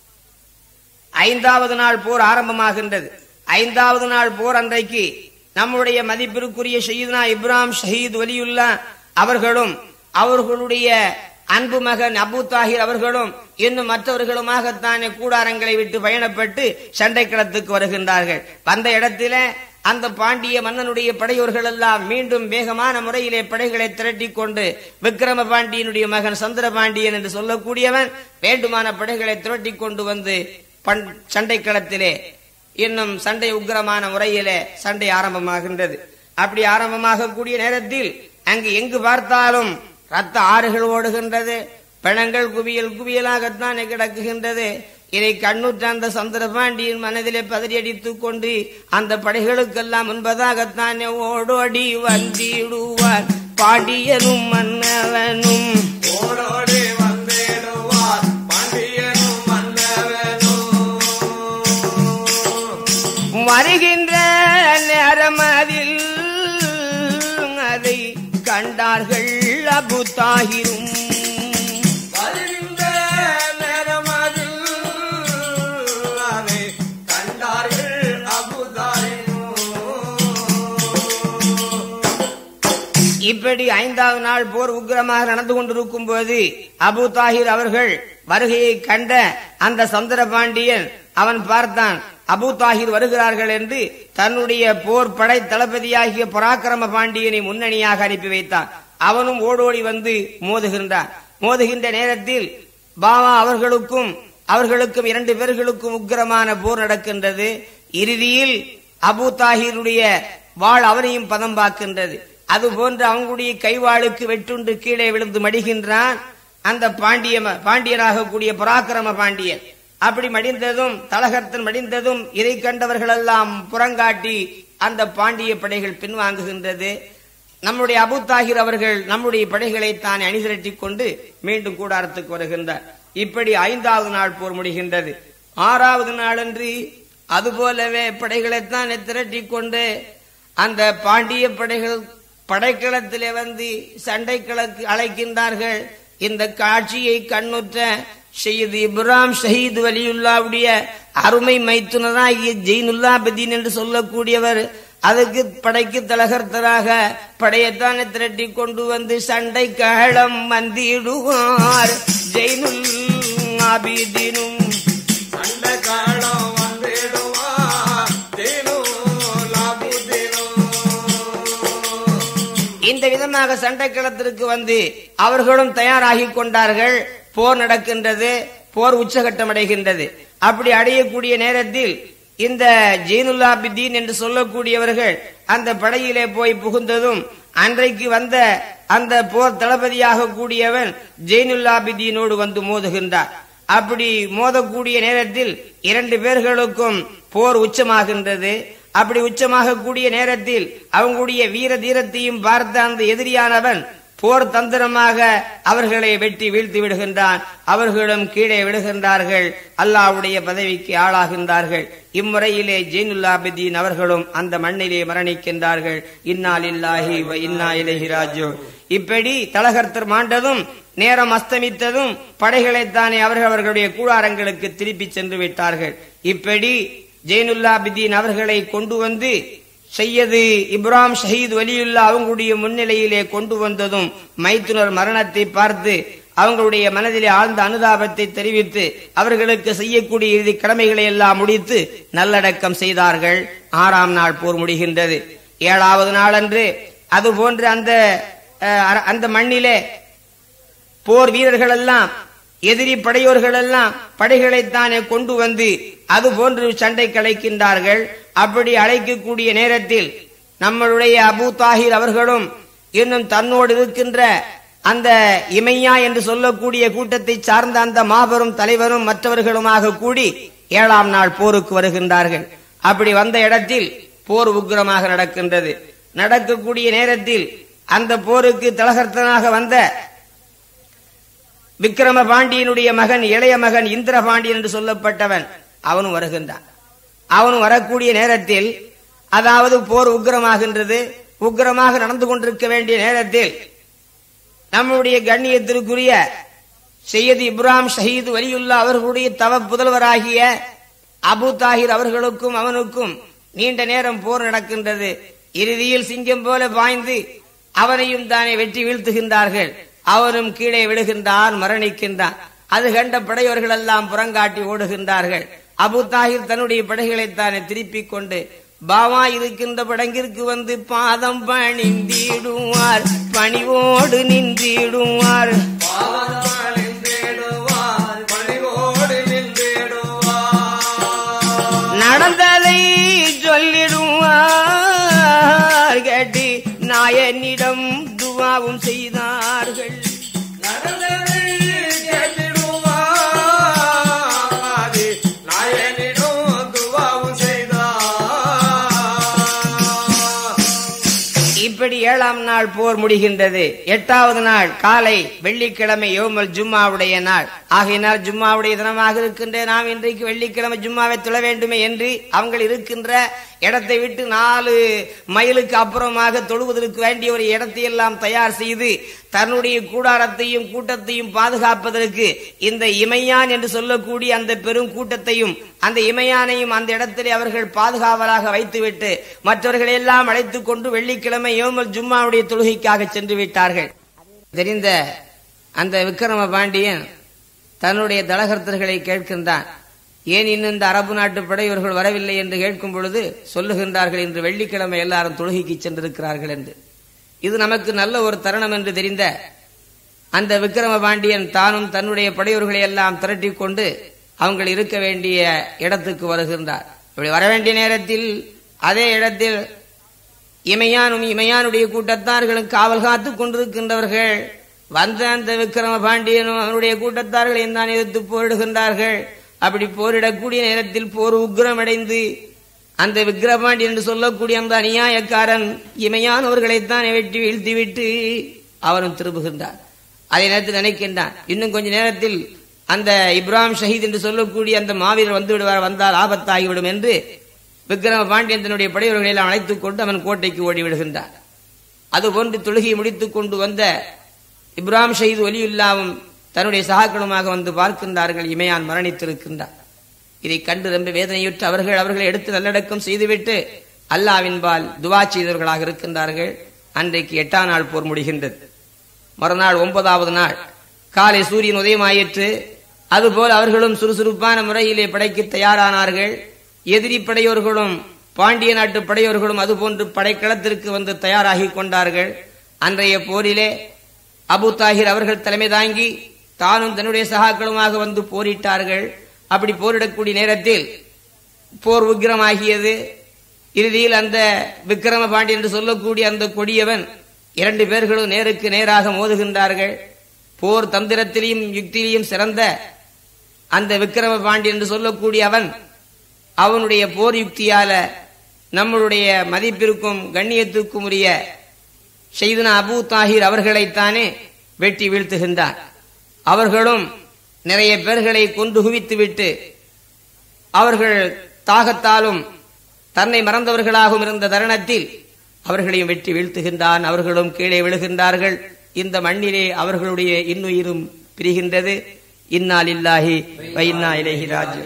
ஐந்தாவது நாள் போர் ஆரம்பமாகின்றது ஐந்தாவது நாள் போர் அன்றைக்கு நம்முடைய மதிப்பிற்குரிய ஷஹீத்னா இப்ராஹிம் ஷஹீத் வலியுல்லா அவர்களும் அவர்களுடைய அன்பு மகன் அபு தாஹிர் அவர்களும் இன்னும் மற்றவர்களுமாகத்தானே கூடாரங்களை விட்டு பயணப்பட்டு சண்டை களத்துக்கு வருகின்றார்கள் வந்த இடத்தில அந்த பாண்டிய மன்னனுடைய படையோர்கள் எல்லாம் மீண்டும் வேகமான முறையிலே படைகளை திரட்டிக் கொண்டு விக்ரம பாண்டியனுடைய மகன் சந்திர பாண்டியன் என்று சொல்லக்கூடியவன் வேண்டுமான படைகளை திரட்டிக் கொண்டு வந்து பண்- சண்டை களத்திலே இன்னும் சண்டை உக்கிரமான முறையிலே சண்டை ஆரம்பமாகின்றது அப்படி ஆரம்பமாக கூடிய நேரத்தில் அங்கு எங்கு பார்த்தாலும் ரத்த ஆறுகள் ஓடுகின்றது பிணங்கள் குவியல் குவியலாகத்தான் கிடக்குகின்றது இதை கண்ணுற்ற அந்த சந்திரபாண்டியின் மனதிலே பதறியடித்துக் கொண்டு அந்த படைகளுக்கெல்லாம் முன்பதாகத்தானே ஓடோடி வந்திடுவார் பாண்டியனும் மன்னவனும் ஓடோடி வந்திடுவார் பாண்டியனும் மன்னவனும் வருகின்ற நேரம் அதில் அதை கண்டார்கள் அபு தாகிரும் வருகின்ற நேரமதில் அதை கண்டார்கள் அபுதாரினோ இப்படி ஐந்தாவது நாள் போர் உக்கிரமாக நடந்து கொண்டிருக்கும் போது அபு தாஹிர் அவர்கள் வருகையை கண்ட அந்த சந்திர பாண்டியன் அவன் பார்த்தான் அபு தாஹிர் வருகிறார்கள் என்று தன்னுடைய போர் படை தளபதியாகிய பராக்கிரம பாண்டியனை முன்னணியாக அனுப்பி வைத்தான் அவனும் ஓடோடி வந்து மோதுகின்றான் மோதுகின்ற நேரத்தில் பாவா அவர்களுக்கும் அவர்களுக்கும் இரண்டு பேர்களுக்கும் உக்கிரமான போர் நடக்கின்றது இறுதியில் அபு தாஹிருடைய வாழ் அவனையும் பதம் பார்க்கின்றது அதுபோன்று அவங்களுடைய கைவாளுக்கு வெட்டுண்டு கீழே விழுந்து மடிகின்றான் அந்த பாண்டிய பாண்டியராக கூடிய பராக்கிரம பாண்டியன் அப்படி மடிந்ததும் தலகர்த்தன் மடிந்ததும் இதை கண்டவர்களெல்லாம் புறங்காட்டி அந்த பாண்டிய படைகள் பின்வாங்குகின்றது நம்முடைய அபு தாகிர் அவர்கள் நம்முடைய படைகளை தான் அணிதிரட்டிக் கொண்டு மீண்டும் கூடாரத்துக்கு வருகின்றார் இப்படி ஐந்தாவது நாள் போர் முடிகின்றது ஆறாவது நாளன்று அதுபோலவே படைகளைத்தான் திரட்டிக் கொண்டு அந்த பாண்டிய படைகள் படைக்களத்திலே வந்து சண்டைக்களக்கு அழைக்கின்றார்கள் இந்த காட்சியை கண்ணுற்ற ஷெய்து இப்ராம் ஷஹீத் வலியுல்லாவுடைய அருமை மைத்துனராகிய ஜெயினுல்லாபதீன் என்று சொல்லக்கூடியவர் அதுக்கு படைக்கு தலகர்த்தராக படையத்தானே திரட்டி கொண்டு வந்து சண்டை களம் வந்திடுவார் ஜெயினுல் ஆபிதீனும் சண்டை காலம் வந்திடுவா தீனு லாபு இந்த விதமாக சண்டை களத்திற்கு வந்து அவர்களும் தயாராகி கொண்டார்கள் போர் நடக்கின்றது போர் உச்சகட்டம் அடைகின்றது அப்படி அடையக்கூடிய நேரத்தில் இந்த ஜீனுல்லாபிதீன் என்று சொல்லக்கூடியவர்கள் அந்த படையிலே போய் புகுந்ததும் அன்றைக்கு வந்த அந்த போர் தளபதியாக கூடியவன் ஜெயினுல்லாபிதீனோடு வந்து மோதுகின்றார் அப்படி மோதக்கூடிய நேரத்தில் இரண்டு பேர்களுக்கும் போர் உச்சமாகின்றது அப்படி உச்சமாக கூடிய நேரத்தில் அவங்களுடைய வீர தீரத்தையும் பார்த்த அந்த எதிரியானவன் போர் தந்திரமாக அவர்களை வெட்டி வீழ்த்தி விடுகின்றான் அவர்களும் கீழே விடுகின்றார்கள் அல்லாவுடைய பதவிக்கு ஆளாகின்றார்கள் இம்முறையிலே ஜெயினுல்லாபிதீன் அவர்களும் அந்த மண்ணிலே மரணிக்கின்றார்கள் இன்னால் இல்லாஹி வ இன்னா இலைஹி ராஜோ இப்படி தலகர்த்தர் மாண்டதும் நேரம் அஸ்தமித்ததும் படைகளைத்தானே அவர்கள் அவர்களுடைய கூடாரங்களுக்கு திருப்பி சென்று விட்டார்கள் இப்படி ஜெயினுல்லாபிதீன் அவர்களை கொண்டு வந்து செய்யது இப்ராம் ஷஹீத் வலியுல்லா அவங்களுடைய முன்னிலையிலே கொண்டு வந்ததும் மைத்துனர் மரணத்தை பார்த்து அவங்களுடைய மனதிலே ஆழ்ந்த அனுதாபத்தை தெரிவித்து அவர்களுக்கு செய்யக்கூடிய இறுதி கடமைகளை எல்லாம் முடித்து நல்லடக்கம் செய்தார்கள் ஆறாம் நாள் போர் முடிகின்றது ஏழாவது நாளன்று அதுபோன்று அந்த அஹ், அந்த மண்ணிலே போர் வீரர்கள் எல்லாம் எதிரி படையோர்கள் எல்லாம் படைகளைத்தானே கொண்டு வந்து அது போன்று சண்டை கலைக்கின்றார்கள் அப்படி அழைக்கக்கூடிய நேரத்தில் நம்மளுடைய அபு தாஹிர் அவர்களும் இன்னும் தன்னோடு இருக்கின்ற அந்த இமையா என்று சொல்லக்கூடிய கூட்டத்தை சார்ந்த அந்த மாபெரும் தலைவரும் மற்றவர்களுமாக கூடி ஏழாம் நாள் போருக்கு வருகின்றார்கள் அப்படி வந்த இடத்தில் போர் உக்கிரமாக நடக்கின்றது நடக்கக்கூடிய நேரத்தில் அந்த போருக்கு தலகர்த்தனாக வந்த விக்கிரம பாண்டியனுடைய மகன் இளைய மகன் இந்திர பாண்டியன் என்று சொல்லப்பட்டவன் அவனும் வருகின்றான் அவனும் வரக்கூடிய நேரத்தில் அதாவது போர் உக்கிரமாகின்றது உக்கிரமாக நடந்து கொண்டிருக்க வேண்டிய நேரத்தில் நம்முடைய கண்ணியத்திற்குரிய செய்யது இப்ராம் ஷஹீது வலியுல்லா அவர்களுடைய தவ புதல்வராகிய அபு தாஹிர் அவர்களுக்கும் அவனுக்கும் நீண்ட நேரம் போர் நடக்கின்றது இறுதியில் சிங்கம் போல பாய்ந்து அவனையும் தானே வெட்டி வீழ்த்துகின்றார்கள் அவனும் கீழே விழுகின்றான் மரணிக்கின்றான் அது கண்ட படையவர்கள் எல்லாம் புறங்காட்டி ஓடுகின்றார்கள் அபு தாஹிர் தன்னுடைய படைகளை தானே திருப்பிக் கொண்டு பாவா இருக்கின்ற படங்கிற்கு வந்து பாதம் பணிந்திடுவார் பணிவோடு நின்றிடுவார் பாவத்தால் நின்றிடுவார் பணிவோடு நின்றிடுவார் நடந்ததை சொல்லிடுவார் கேட்டு நாயனிடம் துவாவும் செய்தார்கள் நடந்ததை கேட்டிடுவார் நாயனிடம் துவாவும் செய்தார் இப்படி ஏழாம் நாள் போர் முடிகின்றது எட்டாவது நாள் காலை வெள்ளிக்கிழமை யோமல் ஜும்மாவுடைய நாள் ஆகையினால் ஜும்மாவுடைய தினமாக இருக்கின்ற நாம் இன்றைக்கு வெள்ளிக்கிழமை ஜும்மாவை தொழ வேண்டுமே என்று அவங்க இருக்கின்ற இடத்தை விட்டு நாலு மைலுக்கு அப்புறமாக தொழுவதற்கு வேண்டிய ஒரு இடத்தை எல்லாம் தயார் செய்து தன்னுடைய கூடாரத்தையும் கூட்டத்தையும் பாதுகாப்பதற்கு இந்த இமையான் என்று சொல்லக்கூடிய அந்த பெரும் கூட்டத்தையும் அந்த இமையானையும் அந்த இடத்திலே அவர்கள் பாதுகாவலாக வைத்துவிட்டு மற்றவர்களை எல்லாம் அழைத்துக் கொண்டு வெள்ளிக்கிழமை யோமல் ஜும்மாவுடைய தொழுகைக்காக சென்று விட்டார்கள் தெரிந்த அந்த விக்ரம பாண்டியன் தன்னுடைய தலகர்த்தர்களை கேட்கின்றான் ஏன் இன்னும் இந்த அரபு நாட்டு படையவர்கள் வரவில்லை என்று கேட்கும் பொழுது சொல்லுகின்றார்கள் இன்று வெள்ளிக்கிழமை எல்லாரும் தொழுகைக்கு சென்றிருக்கிறார்கள் என்று இது நமக்கு நல்ல ஒரு தருணம் என்று தெரிந்த அந்த விக்கிரம பாண்டியன் தானும் தன்னுடைய படையோர்களை எல்லாம் திரட்டிக் கொண்டு அவங்கள் இருக்க வேண்டிய இடத்துக்கு வருகின்றார் இப்படி வர வேண்டிய நேரத்தில் அதே இடத்தில் இமையானும் இமையானுடைய கூட்டத்தார்களும் காவல் காத்து கொண்டிருக்கின்றவர்கள் வந்த அந்த விக்கிரம பாண்டியனும் அவனுடைய கூட்டத்தார்களையும் தான் எதிர்த்து போரிடுகின்றார்கள் அப்படி போரிடக்கூடிய நேரத்தில் போர் உக்கிரமடைந்து அந்த விக்கிரபாண்டி என்று சொல்லக்கூடிய அந்த அநியாயக்காரன் இமையானவர்களைத்தான் வெட்டி வீழ்த்திவிட்டு அவனும் திரும்புகின்றான் அதே நேரத்தில் நினைக்கின்றான் இன்னும் கொஞ்ச நேரத்தில் அந்த இப்ராஹிம் ஷஹீத் என்று சொல்லக்கூடிய அந்த மாவீரர் வந்து விடுவார் வந்தால் ஆபத்தாகிவிடும் என்று விக்கிரம பாண்டியன் தன்னுடைய படையவர்களை எல்லாம் அழைத்துக் கொண்டு அவன் கோட்டைக்கு ஓடி விடுகின்றான் அதுபோன்று தொழுகையை முடித்துக் கொண்டு வந்த இப்ராஹிம் ஷஹீத் ஒலியுல்லாவும் தன்னுடைய சகாக்களுமாக வந்து பார்க்கின்றார்கள் இமையான் மரணித்திருக்கின்றார் இதை கண்டு ரொம்ப வேதனையுற்று அவர்கள் அவர்களை எடுத்து நல்லடக்கம் செய்துவிட்டு அல்லாவின்பால் துவா செய்தவர்களாக இருக்கின்றார்கள் அன்றைக்கு எட்டாம் நாள் போர் முடிகின்றது மறுநாள் ஒன்பதாவது நாள் காலை சூரியன் உதயமாயிற்று அதுபோல் அவர்களும் சுறுசுறுப்பான முறையிலே படைக்கு தயாரானார்கள் எதிரி படையோர்களும் பாண்டிய நாட்டு படையோர்களும் அதுபோன்று படைக்களத்திற்கு வந்து தயாராகி கொண்டார்கள் அன்றைய போரிலே அபு தாகிர் அவர்கள் தலைமை தாங்கி தானும் தன்னுடைய சகாக்களுமாக வந்து போரிட்டார்கள் அப்படி போரிடக்கூடிய நேரத்தில் போர் உக்கிரமாகியது இறுதியில் அந்த விக்கிரம பாண்டி என்று சொல்லக்கூடிய அந்த கொடியவன் இரண்டு பேர்களும் நேருக்கு நேராக மோதுகின்றார்கள் போர் தந்திரத்திலையும் யுக்தியிலையும் சிறந்த அந்த விக்கிரம பாண்டி என்று சொல்லக்கூடிய அவன் அவனுடைய போர் யுக்தியால நம்மளுடைய மதிப்பிற்கும் கண்ணியத்திற்கும் உரிய செய்தன அபு தாஹிர் அவர்களைத்தானே வெட்டி வீழ்த்துகின்றார் அவர்களும் நிறைய பேர்களை கொண்டு குவித்துவிட்டு அவர்கள் தாகத்தாலும் தன்னை மறந்தவர்களாகவும் இருந்த தருணத்தில் அவர்களையும் வெட்டி வீழ்த்துகின்றான் அவர்களும் கீழே விழுகின்றார்கள் இந்த மண்ணிலே அவர்களுடைய இன்னுயிரும் பிரிகின்றது இன்னால் இல்லாஹி வைன்னா இலேஹி ராஜு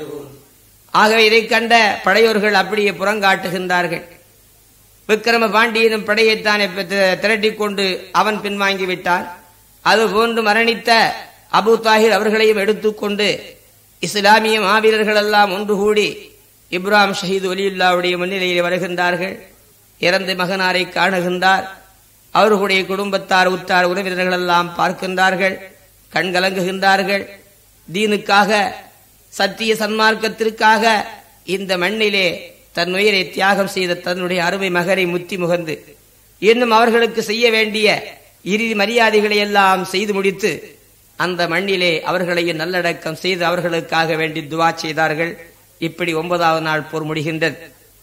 ஆகவே இதை கண்ட படையோர்கள் அப்படியே புறங்காட்டுகின்றார்கள் விக்கிரம பாண்டியனும் படையைத்தானே திரட்டிக் கொண்டு அவன் பின்வாங்கி விட்டான் அதுபோன்று மரணித்த அபு தாஹிர் அவர்களையும் எடுத்துக்கொண்டு இஸ்லாமிய மாவீரர்கள் எல்லாம் ஒன்று கூடி இப்ராஹிம் ஷஹீத் ஒலியுல்லாவுடைய முன்னிலையில் வருகின்றார்கள் இறந்த மகனாரை காணுகின்றார் அவர்களுடைய குடும்பத்தார் உற்றார் உறவினர்கள் எல்லாம் பார்க்கின்றார்கள் கண்கலங்குகின்றார்கள் தீனுக்காக சத்திய சன்மார்க்கத்திற்காக இந்த மண்ணிலே தன் உயிரை தியாகம் செய்த தன்னுடைய அருமை மகரை முத்தி முகந்து இன்னும் அவர்களுக்கு செய்ய வேண்டிய இறுதி மரியாதைகளை எல்லாம் செய்து முடித்து அந்த மண்ணிலே அவர்களையும் நல்லடக்கம் செய்து அவர்களுக்காக வேண்டி துவா செய்தார்கள் இப்படி ஒன்பதாவது நாள் போர் முடிகின்றது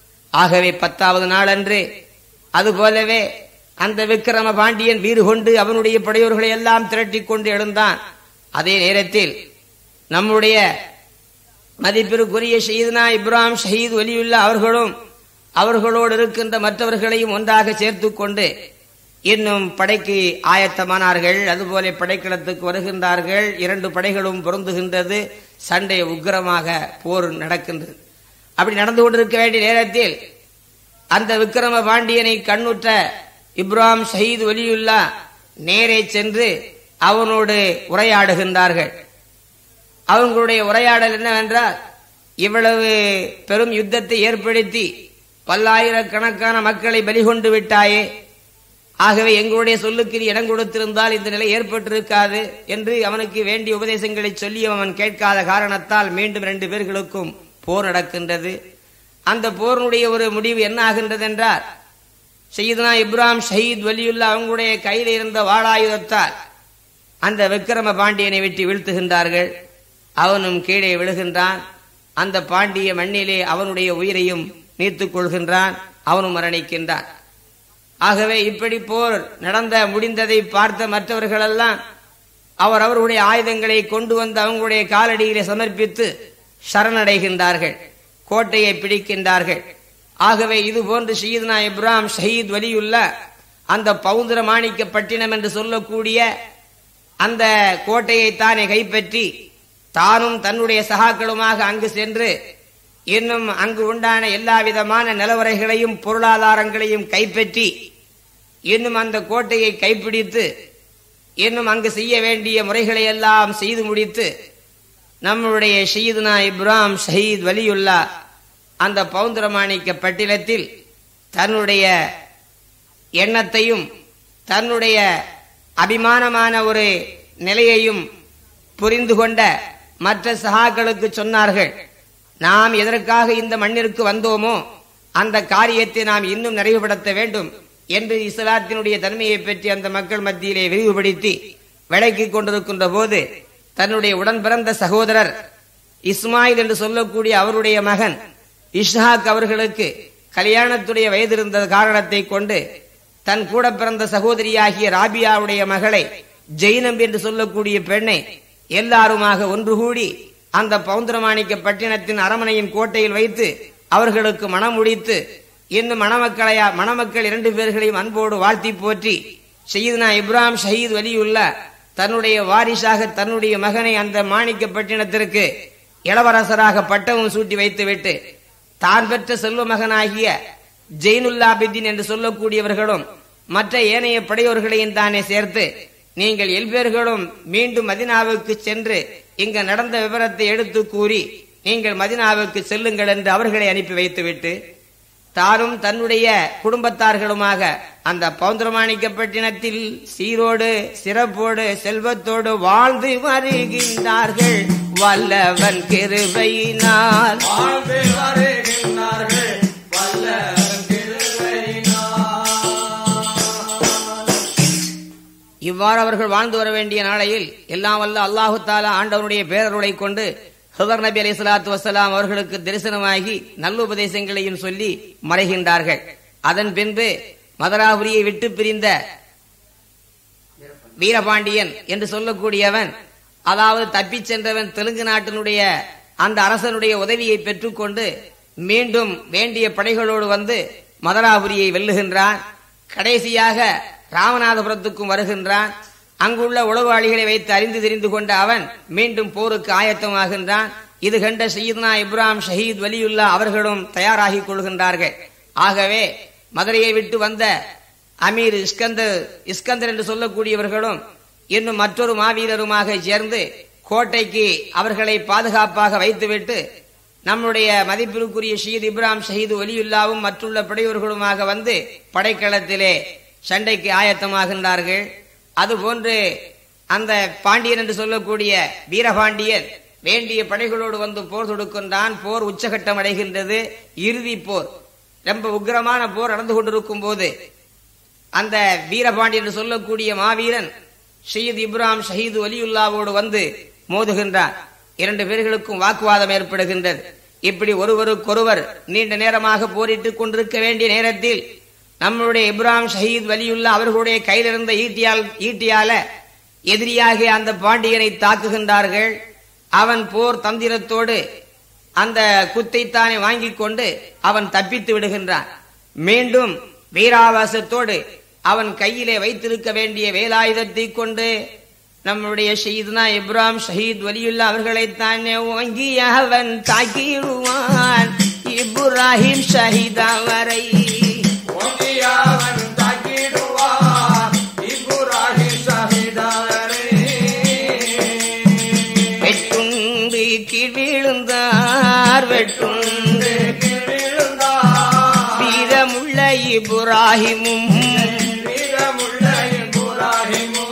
ஆகவே பத்தாவது நாள் அன்று அதுபோலவே அந்த விக்கிரம பாண்டியன் வீறு கொண்டு அவனுடைய படையோர்களை எல்லாம் திரட்டிக் கொண்டு எழுந்தான் அதே நேரத்தில் நம்முடைய மதிப்பிற்குரிய ஷஹீத்னா இப்ராஹிம் ஷஹீத் ஒலியுல்லா அவர்களும் அவர்களோடு இருக்கின்ற மற்றவர்களையும் ஒன்றாக சேர்த்து கொண்டு இன்னும் படைக்கு ஆயத்தமானார்கள் அதுபோல படைக்களத்துக்கு வருகின்றார்கள் இரண்டு படைகளும் பொருந்துகின்றது சண்டை உக்கிரமாக போர் நடக்கின்றது அப்படி நடந்து கொண்டிருக்க வேண்டிய நேரத்தில் அந்த விக்கிரம பாண்டியனை கண்ணுற்ற இப்ராஹிம் ஷஹீத் ஒலியுல்லா நேரே சென்று அவனோடு உரையாடுகின்றார்கள் அவங்களுடைய உரையாடல் என்னவென்றால் இவ்வளவு பெரும் யுத்தத்தை ஏற்படுத்தி பல்லாயிரக்கணக்கான மக்களை பலி கொண்டு விட்டாயே ஆகவே எங்களுடைய சொல்லுக்கு நீ இடம் கொடுத்திருந்தால் இந்த நிலை ஏற்பட்டிருக்காது என்று அவனுக்கு வேண்டிய உபதேசங்களை சொல்லி அவன் கேட்காத காரணத்தால் மீண்டும் இரண்டு பேர்களுக்கும் போர் நடக்கின்றது அந்த போரினுடைய ஒரு முடிவு என்ன ஆகின்றது என்றால் செய்தனா இப்ராஹிம் ஷஹீத் வலியுல்லா அவங்களுடைய கையில் இருந்த வாளாயுதத்தால் அந்த விக்கிரம பாண்டியனை வெட்டி வீழ்த்துகின்றார்கள் அவனும் கீழே விழுகின்றான் அந்த பாண்டிய மண்ணிலே அவனுடைய உயிரையும் நீத்துக் கொள்கின்றான் அவனும் மரணிக்கின்றான் ஆகவே இப்படி போர் நடந்த முடிந்ததை பார்த்த மற்றவர்களெல்லாம் அவர் அவர்களுடைய ஆயுதங்களை கொண்டு வந்து அவங்களுடைய காலடியிலே சமர்ப்பித்து சரணடைகின்றார்கள் கோட்டையை பிடிக்கின்றார்கள் ஆகவே இது போன்று ஷஹீத்னா இப்ராஹிம் ஷஹீத் வலியுள்ள அந்த பவுந்திர மாணிக்க பட்டினம் என்று சொல்லக்கூடிய அந்த கோட்டையை தானே கைப்பற்றி தானும் தன்னுடைய சகாக்களுமாக அங்கு சென்று இன்னும் அங்கு உண்டான எல்லா விதமான நிலவரைகளையும் பொருளாதாரங்களையும் கைப்பற்றி இன்னும் அந்த கோட்டையை கைப்பிடித்து இன்னும் அங்கு செய்ய வேண்டிய முறைகளை எல்லாம் செய்து முடித்து நம்முடைய ஷயீதுனா இப்ராஹிம் ஷஹீத் வலியுல்லா அந்த பவுந்திரமாணிக்க பட்டினத்தில் தன்னுடைய எண்ணத்தையும் தன்னுடைய அபிமானமான ஒரு நிலையையும் புரிந்து கொண்ட மற்ற சகாக்களுக்கு சொன்னார்கள் நாம் எதற்காக இந்த மண்ணிற்கு வந்தோமோ அந்த காரியத்தை நாம் இன்னும் நிறைவுபடுத்த வேண்டும் என்று இஸ்லாத்தினுடைய தன்மையை பற்றி அந்த மக்கள் மத்தியிலே விரிவுபடுத்தி விளக்கிக் கொண்டிருக்கின்ற போது தன்னுடைய உடன் பிறந்த சகோதரர் இஸ்மாயில் என்று சொல்லக்கூடிய அவருடைய மகன் இஷ்ஹாக் அவர்களுக்கு கல்யாணத்துடைய வயது இருந்த காரணத்தை கொண்டு தன் கூட பிறந்த சகோதரியாகிய ராபியாவுடைய மகளை ஜெயினப் என்று சொல்லக்கூடிய பெண்ணை எல்லாருமாக ஒன்று கூடி அந்த பௌந்திரமாணிக்க பட்டினத்தின் அரமனையின் கோட்டையில் வைத்து அவர்களுக்கு மனம் முடித்து இன்னும் மணமக்களையா மணமக்கள் இரண்டு பேர்களையும் அன்போடு வாழ்த்தி போற்றி செய்யுதுனா இப்ராஹிம் ஷஹீத் வலியுள்ள தன்னுடைய வாரிசாக தன்னுடைய மகனை அந்த மாணிக்க பட்டினத்திற்கு இளவரசராக பட்டமும் சூட்டி வைத்துவிட்டு தான் பெற்ற செல்வ மகனாகிய ஜெயினுல்லாபிதீன் என்று சொல்லக்கூடியவர்களும் மற்ற ஏனைய படையோர்களையும் தானே சேர்த்து நீங்கள் எல்பேர்களும் மீண்டும் மதினாவுக்கு சென்று இங்கு நடந்த விவரத்தை எடுத்து கூறி நீங்கள் மதினாவுக்கு செல்லுங்கள் என்று அவர்களை அனுப்பி வைத்துவிட்டு தானும் தன்னுடைய குடும்பத்தார்களுமாக அந்த பௌந்திரமாணிக்கப்பட்டினத்தில் சீரோடு சிறப்போடு செல்வத்தோடு வாழ்ந்து வருகின்றார்கள் வல்லவன் கிருபையினால் வாழ்ந்து வருகின்றார்கள் வல்லவன் கிருபையினால். இவ்வாறு அவர்கள் வாழ்ந்து வர வேண்டிய நாளையில் எல்லாம் வல்ல அல்லாஹு தாலா ஆண்டவனுடைய பேரருளை கொண்டு ஹுதர் நபி அலி சலாத்து வசலாம் அவர்களுக்கு தரிசனமாகி நல்லுபதேசங்களையும் சொல்லி மறைகின்றார்கள் அதன் பின்பு மதராபுரியை விட்டு பிரிந்த வீரபாண்டியன் என்று சொல்லக்கூடியவன் அதாவது தப்பிச் சென்றவன் தெலுங்கு நாட்டினுடைய அந்த அரசனுடைய உதவியை பெற்றுக்கொண்டு மீண்டும் வேண்டிய படைகளோடு வந்து மதராபுரியை வெல்லுகின்றான் கடைசியாக ராமநாதபுரத்துக்கும் வருகின்றான் அங்குள்ள உளவாளிகளை வைத்து அறிந்து தெரிந்து கொண்ட அவன் மீண்டும் போருக்கு ஆயத்தமாகின்றான் இது கண்ட சையத்னா இப்ராஹிம் ஷஹீத் வலியுல்லா அவர்களும் தயாராகிக் கொள்கின்றார்கள் ஆகவே மதுரையை விட்டு வந்த அமீர் இஸ்கந்தர் இஸ்கந்தர் என்று சொல்லக்கூடியவர்களும் இன்னும் மற்றொரு மாவீரருமாக சேர்ந்து கோட்டைக்கு அவர்களை பாதுகாப்பாக வைத்துவிட்டு நம்முடைய மதிப்பிற்குரிய ஷஹீத் இப்ராஹிம் ஷஹீத் ஒலியுல்லாவும் மற்றுள்ள படையோர்களுமாக வந்து படைக்களத்திலே சண்டைக்கு ஆயத்தமாகின்றார்கள் அதுபோன்று அந்த பாண்டியன் என்று சொல்லக்கூடிய வீரபாண்டியன் வேண்டிய படைகளோடு வந்து போர் தொடுக்கின்றான் போர் உச்சகட்டம் அடைகின்றது இறுதி போர் ரொம்ப உக்கிரமான போர் நடந்து கொண்டிருக்கும் போது அந்த வீரபாண்டி என்று சொல்லக்கூடிய மாவீரன் ஷஹீத் இப்ராஹிம் ஷஹீது வலியுல்லாவோடு வந்து மோதுகின்றார் இரண்டு பேர்களுக்கும் வாக்குவாதம் ஏற்படுகின்றது இப்படி ஒருவருக்கொருவர் நீண்ட நேரமாக போரிட்டுக் கொண்டிருக்க வேண்டிய நேரத்தில் நம்முடைய இப்ராஹிம் ஷஹீத் வலியுல்லா அவர்களுடைய கையில் இருந்த ஈட்டியால் ஈட்டியால எதிரியாகிய அந்த பாண்டியனை தாக்குகின்றார்கள் அவன் போர் தந்திரத்தோடு அந்த குத்தைத்தானே வாங்கிக் கொண்டு அவன் தப்பித்து விடுகின்றான் மீண்டும் வீராவாசத்தோடு அவன் கையிலே வைத்திருக்க வேண்டிய வேலாயுதத்தை கொண்டு நம்முடைய ஷஹீத்னா இப்ராஹிம் ஷஹீத் வலியுல்லா அவர்களைத்தானே வாங்கி அவன் தாக்கிடுவான் இப்ராஹிம் ஷஹீதா வரை ஒன்றியவன் தாக்கிடுவான் இப்ராஹிம் ஷஹீதாரே. வெட்டுண்டு கீழ் விழுந்தார் வெட்டுண்டு விழுந்தான் வீரமுள்ள இப்ராஹிமும் வீரமுள்ள இப்ராஹிமும்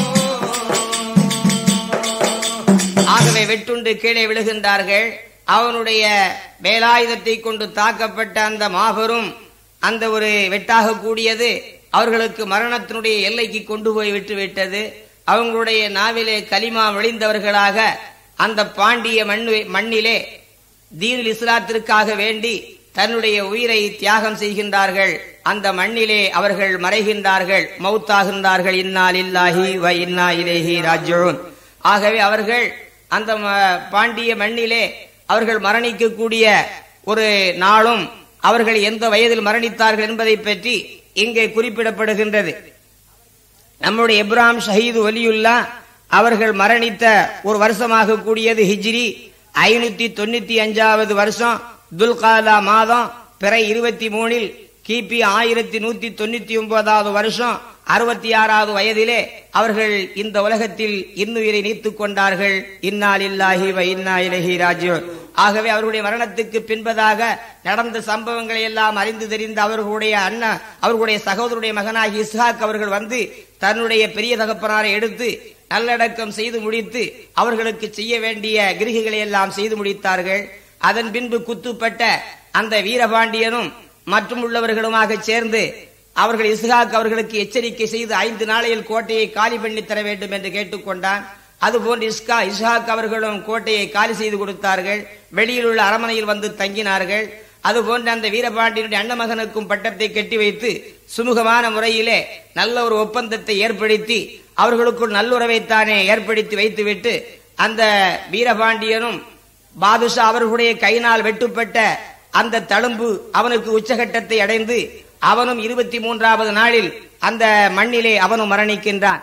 ஆகவே வெட்டுண்டு கீழே விழுகின்றார்கள் அவனுடைய வேலாயுதத்தை கொண்டு தாக்கப்பட்ட அந்த மாபெரும் அந்த ஒரு வெட்டாக கூடியது அவர்களுக்கு மரணத்தினுடைய எல்லைக்கு கொண்டு போய் விட்டு விட்டது அவங்களுடைய நாவிலே கலிமா விழிந்தவர்களாக அந்த பாண்டிய மண்ணு மண்ணிலே தீனுல் இஸ்லாத்திற்காக வேண்டி தன்னுடைய உயிரை தியாகம் செய்கின்றார்கள் அந்த மண்ணிலே அவர்கள் மறைகின்றார்கள் மௌத்தாகின்றார்கள் இன்னால் இல்லாஹி வ இன்னா இலேஹி ராஜ்யூன் ஆகவே அவர்கள் அந்த ம- பாண்டிய மண்ணிலே அவர்கள் மரணிக்கக்கூடிய ஒரு நாளும் அவர்கள் எந்த வயதில் மரணித்தார்கள் என்பதை பற்றி இங்கே குறிப்பிடப்படுகின்றது நம்முடைய இப்ராஹிம் ஷஹீது ஒலியுல்லா அவர்கள் மரணித்த ஒரு வருஷமாக கூடியது ஹிஜ்ரி ஐநூத்தி தொண்ணூத்தி அஞ்சாவது வருஷம் துல்காலா மாதம் பிறை இருபத்தி மூணில் கிபி ஆயிரத்தி நூத்தி தொண்ணூத்தி ஒன்பதாவது வருஷம் அறுபத்தி ஆறாவது வயதிலே அவர்கள் இந்த உலகத்தில் இன்னுயிரை நீத்துக் கொண்டார்கள் இன்னால் இல்லாஹி வ இன்னா இலஹி ராஜியோன் ஆகவே அவர்களுடைய மரணத்துக்கு பின்பதாக நடந்த சம்பவங்களை எல்லாம் அறிந்து தெரிந்த அவர்களுடைய அண்ணா அவர்களுடைய சகோதரருடைய மகனாகி இஸ்ஹாக் அவர்கள் வந்து தன்னுடைய பெரிய தகப்பனாரை எடுத்து நல்லடக்கம் செய்து முடித்து அவர்களுக்கு செய்ய வேண்டிய கிரிகைகளை எல்லாம் செய்து முடித்தார்கள் அதன் பின்பு குத்துப்பட்ட அந்த வீரபாண்டியனும் மற்றும் உள்ளவர்களுமாக சேர்ந்து அவர்கள் இஸ்ஹாக் அவர்களுக்கு எச்சரிக்கை செய்து ஐந்து நாளையில் கோட்டையை காலி பண்ணி தர வேண்டும் என்று கேட்டுக்கொண்டான் அதுபோன்று இஸ்கா இஸ்ஹாக் அவர்களும் கோட்டையை காலி செய்து கொடுத்தார்கள் வெளியில் உள்ள அரமனையில் வந்து தங்கினார்கள் அதுபோன்று அந்த வீரபாண்டியனுடைய அண்ணமகனுக்கும் பட்டத்தை கட்டி வைத்து சுமூகமான முறையிலே நல்ல ஒரு ஒப்பந்தத்தை ஏற்படுத்தி அவர்களுக்குள் நல்லுறவைத்தானே ஏற்படுத்தி வைத்துவிட்டு அந்த வீரபாண்டியனும் பாதுஷா அவர்களுடைய கையினால் வெட்டுப்பட்ட அந்த தழும்பு அவனுக்கு உச்சகட்டத்தை அடைந்து அவனும் இருபத்தி மூன்றாவது நாளில் அந்த மண்ணிலே அவனும் மரணிக்கின்றான்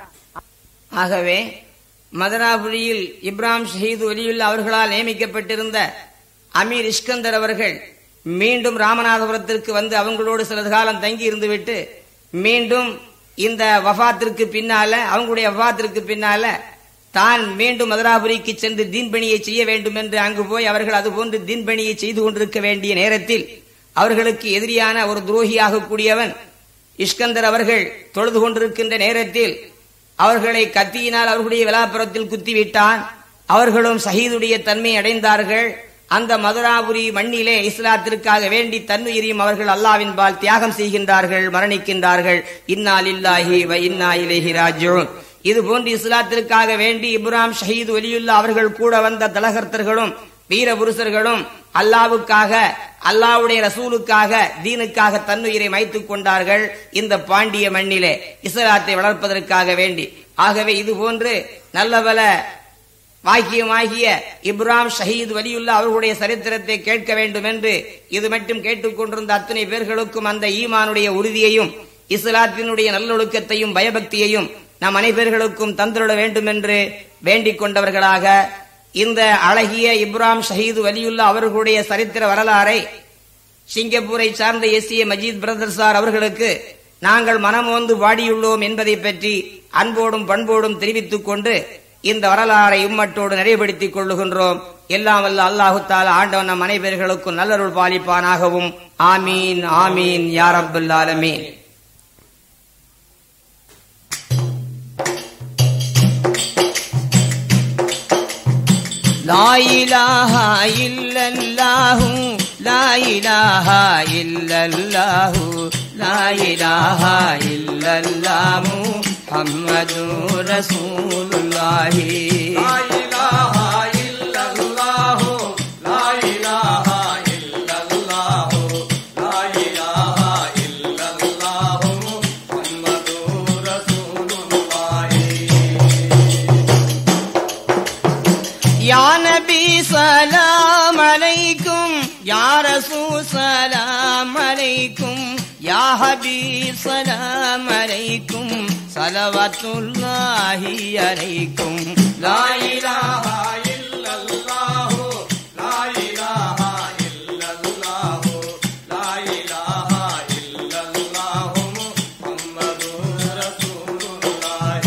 ஆகவே மதனாபுரியில் இப்ராஹிம் ஷஹீது ஒலியுல்லா அவர்களால் நியமிக்கப்பட்டிருந்த அமீர் இஸ்கந்தர் அவர்கள் மீண்டும் ராமநாதபுரத்திற்கு வந்து அவங்களோடு சிறிது காலம் தங்கி இருந்துவிட்டு மீண்டும் இந்த வஃபாத்திற்கு பின்னால அவங்களுடைய வஃபாத்திற்கு பின்னால தான் மீண்டும் மதுராபுரிக்கு சென்று தீன்பணியை செய்ய வேண்டும் என்று அங்கு போய் அவர்கள் அதுபோன்று தீன்பணியை செய்து கொண்டிருக்க வேண்டிய நேரத்தில் அவர்களுக்கு எதிரியான ஒரு துரோகியாக கூடியவன் இஸ்கந்தர் அவர்கள் தொழுது கொண்டிருக்கின்ற நேரத்தில் அவர்களை கத்தியினால் அவர்களுடைய விழாப்புறத்தில் குத்திவிட்டான் அவர்களும் ஷஹீதுடைய தன்மை அடைந்தார்கள் அந்த மதுராபுரி மண்ணிலே இஸ்லாத்திற்காக வேண்டி தன்னுயிரியும் அவர்கள் அல்லாவின் பால் தியாகம் செய்கின்றார்கள் மரணிக்கின்றார்கள் இன்னா லில்லாஹி வ இன்னா இலைஹி ராஜிஊன் இது போன்று இஸ்லாத்திற்காக வேண்டி இப்ராஹிம் ஷஹீது ஒலியுல்லா அவர்கள் கூட வந்த தலகர்த்தர்களும் வீர புருஷர்களும் அல்லாவுக்காக அல்லாவுடைய ரசூலுக்காக தீனுக்காக தன்னுயிரை மைத்துக் கொண்டார்கள் இந்த பாண்டிய மண்ணிலே இஸ்லாத்தை வளர்ப்பதற்காக வேண்டி ஆகவே இது போன்று நல்லபல வாக்கியமாகிய இப்ராஹிம் ஷஹீத் வலியுல்லா அவர்களுடைய சரித்திரத்தை கேட்க வேண்டும் என்று இது மட்டும் கேட்டுக்கொண்டிருந்த அத்தனை பேர்களுக்கும் அந்த ஈமானுடைய உறுதியையும் இஸ்லாத்தினுடைய நல்லொழுக்கத்தையும் பயபக்தியையும் நம் அனைவர்களுக்கும் தந்துள்ள வேண்டும் என்று வேண்டிக் கொண்டவர்களாக இந்த அழகிய இப்ராஹிம் ஷஹீது வலியுல்லா அவர்களுடைய சரித்திர வரலாறை சிங்கப்பூரை சார்ந்த எஸ்ஏ மஜீத் பிரதர் சார் அவர்களுக்கு நாங்கள் மனமோந்து பாடியுள்ளோம் என்பதை பற்றி அன்போடும் பண்போடும் தெரிவித்துக் கொண்டு இந்த வரலாறை உம்மட்டோடு நிறைவுபடுத்திக் கொள்ளுகின்றோம் எல்லாம் வல்ல அல்லாஹு தாலா ஆண்டவன் நம் அனைவர்களுக்கும் நல்லருள் பாலிப்பானாகவும் ஆமீன் ஆமீன் யார் அப்துல் ஆலமீன் لا إله إلا الله لا إله إلا الله لا إله إلا الله محمد رسول الله لا إله إلا الله لا إله إلا الله لا إله إلا الله محمد رسول الله يا نبي سلام عليكم يا رسول سلام عليكم يا حبيب سلام عليكم صلوات الله عليكم لا إله إلا الله لا إله إلا الله لا إله إلا الله محمد رسول الله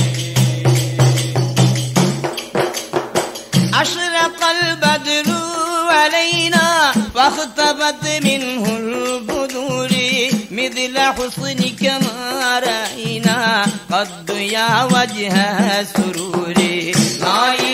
أشرق البدر علينا واختبت منه البدور مثل حسنك ما رأينا قد يا وجه سرور لا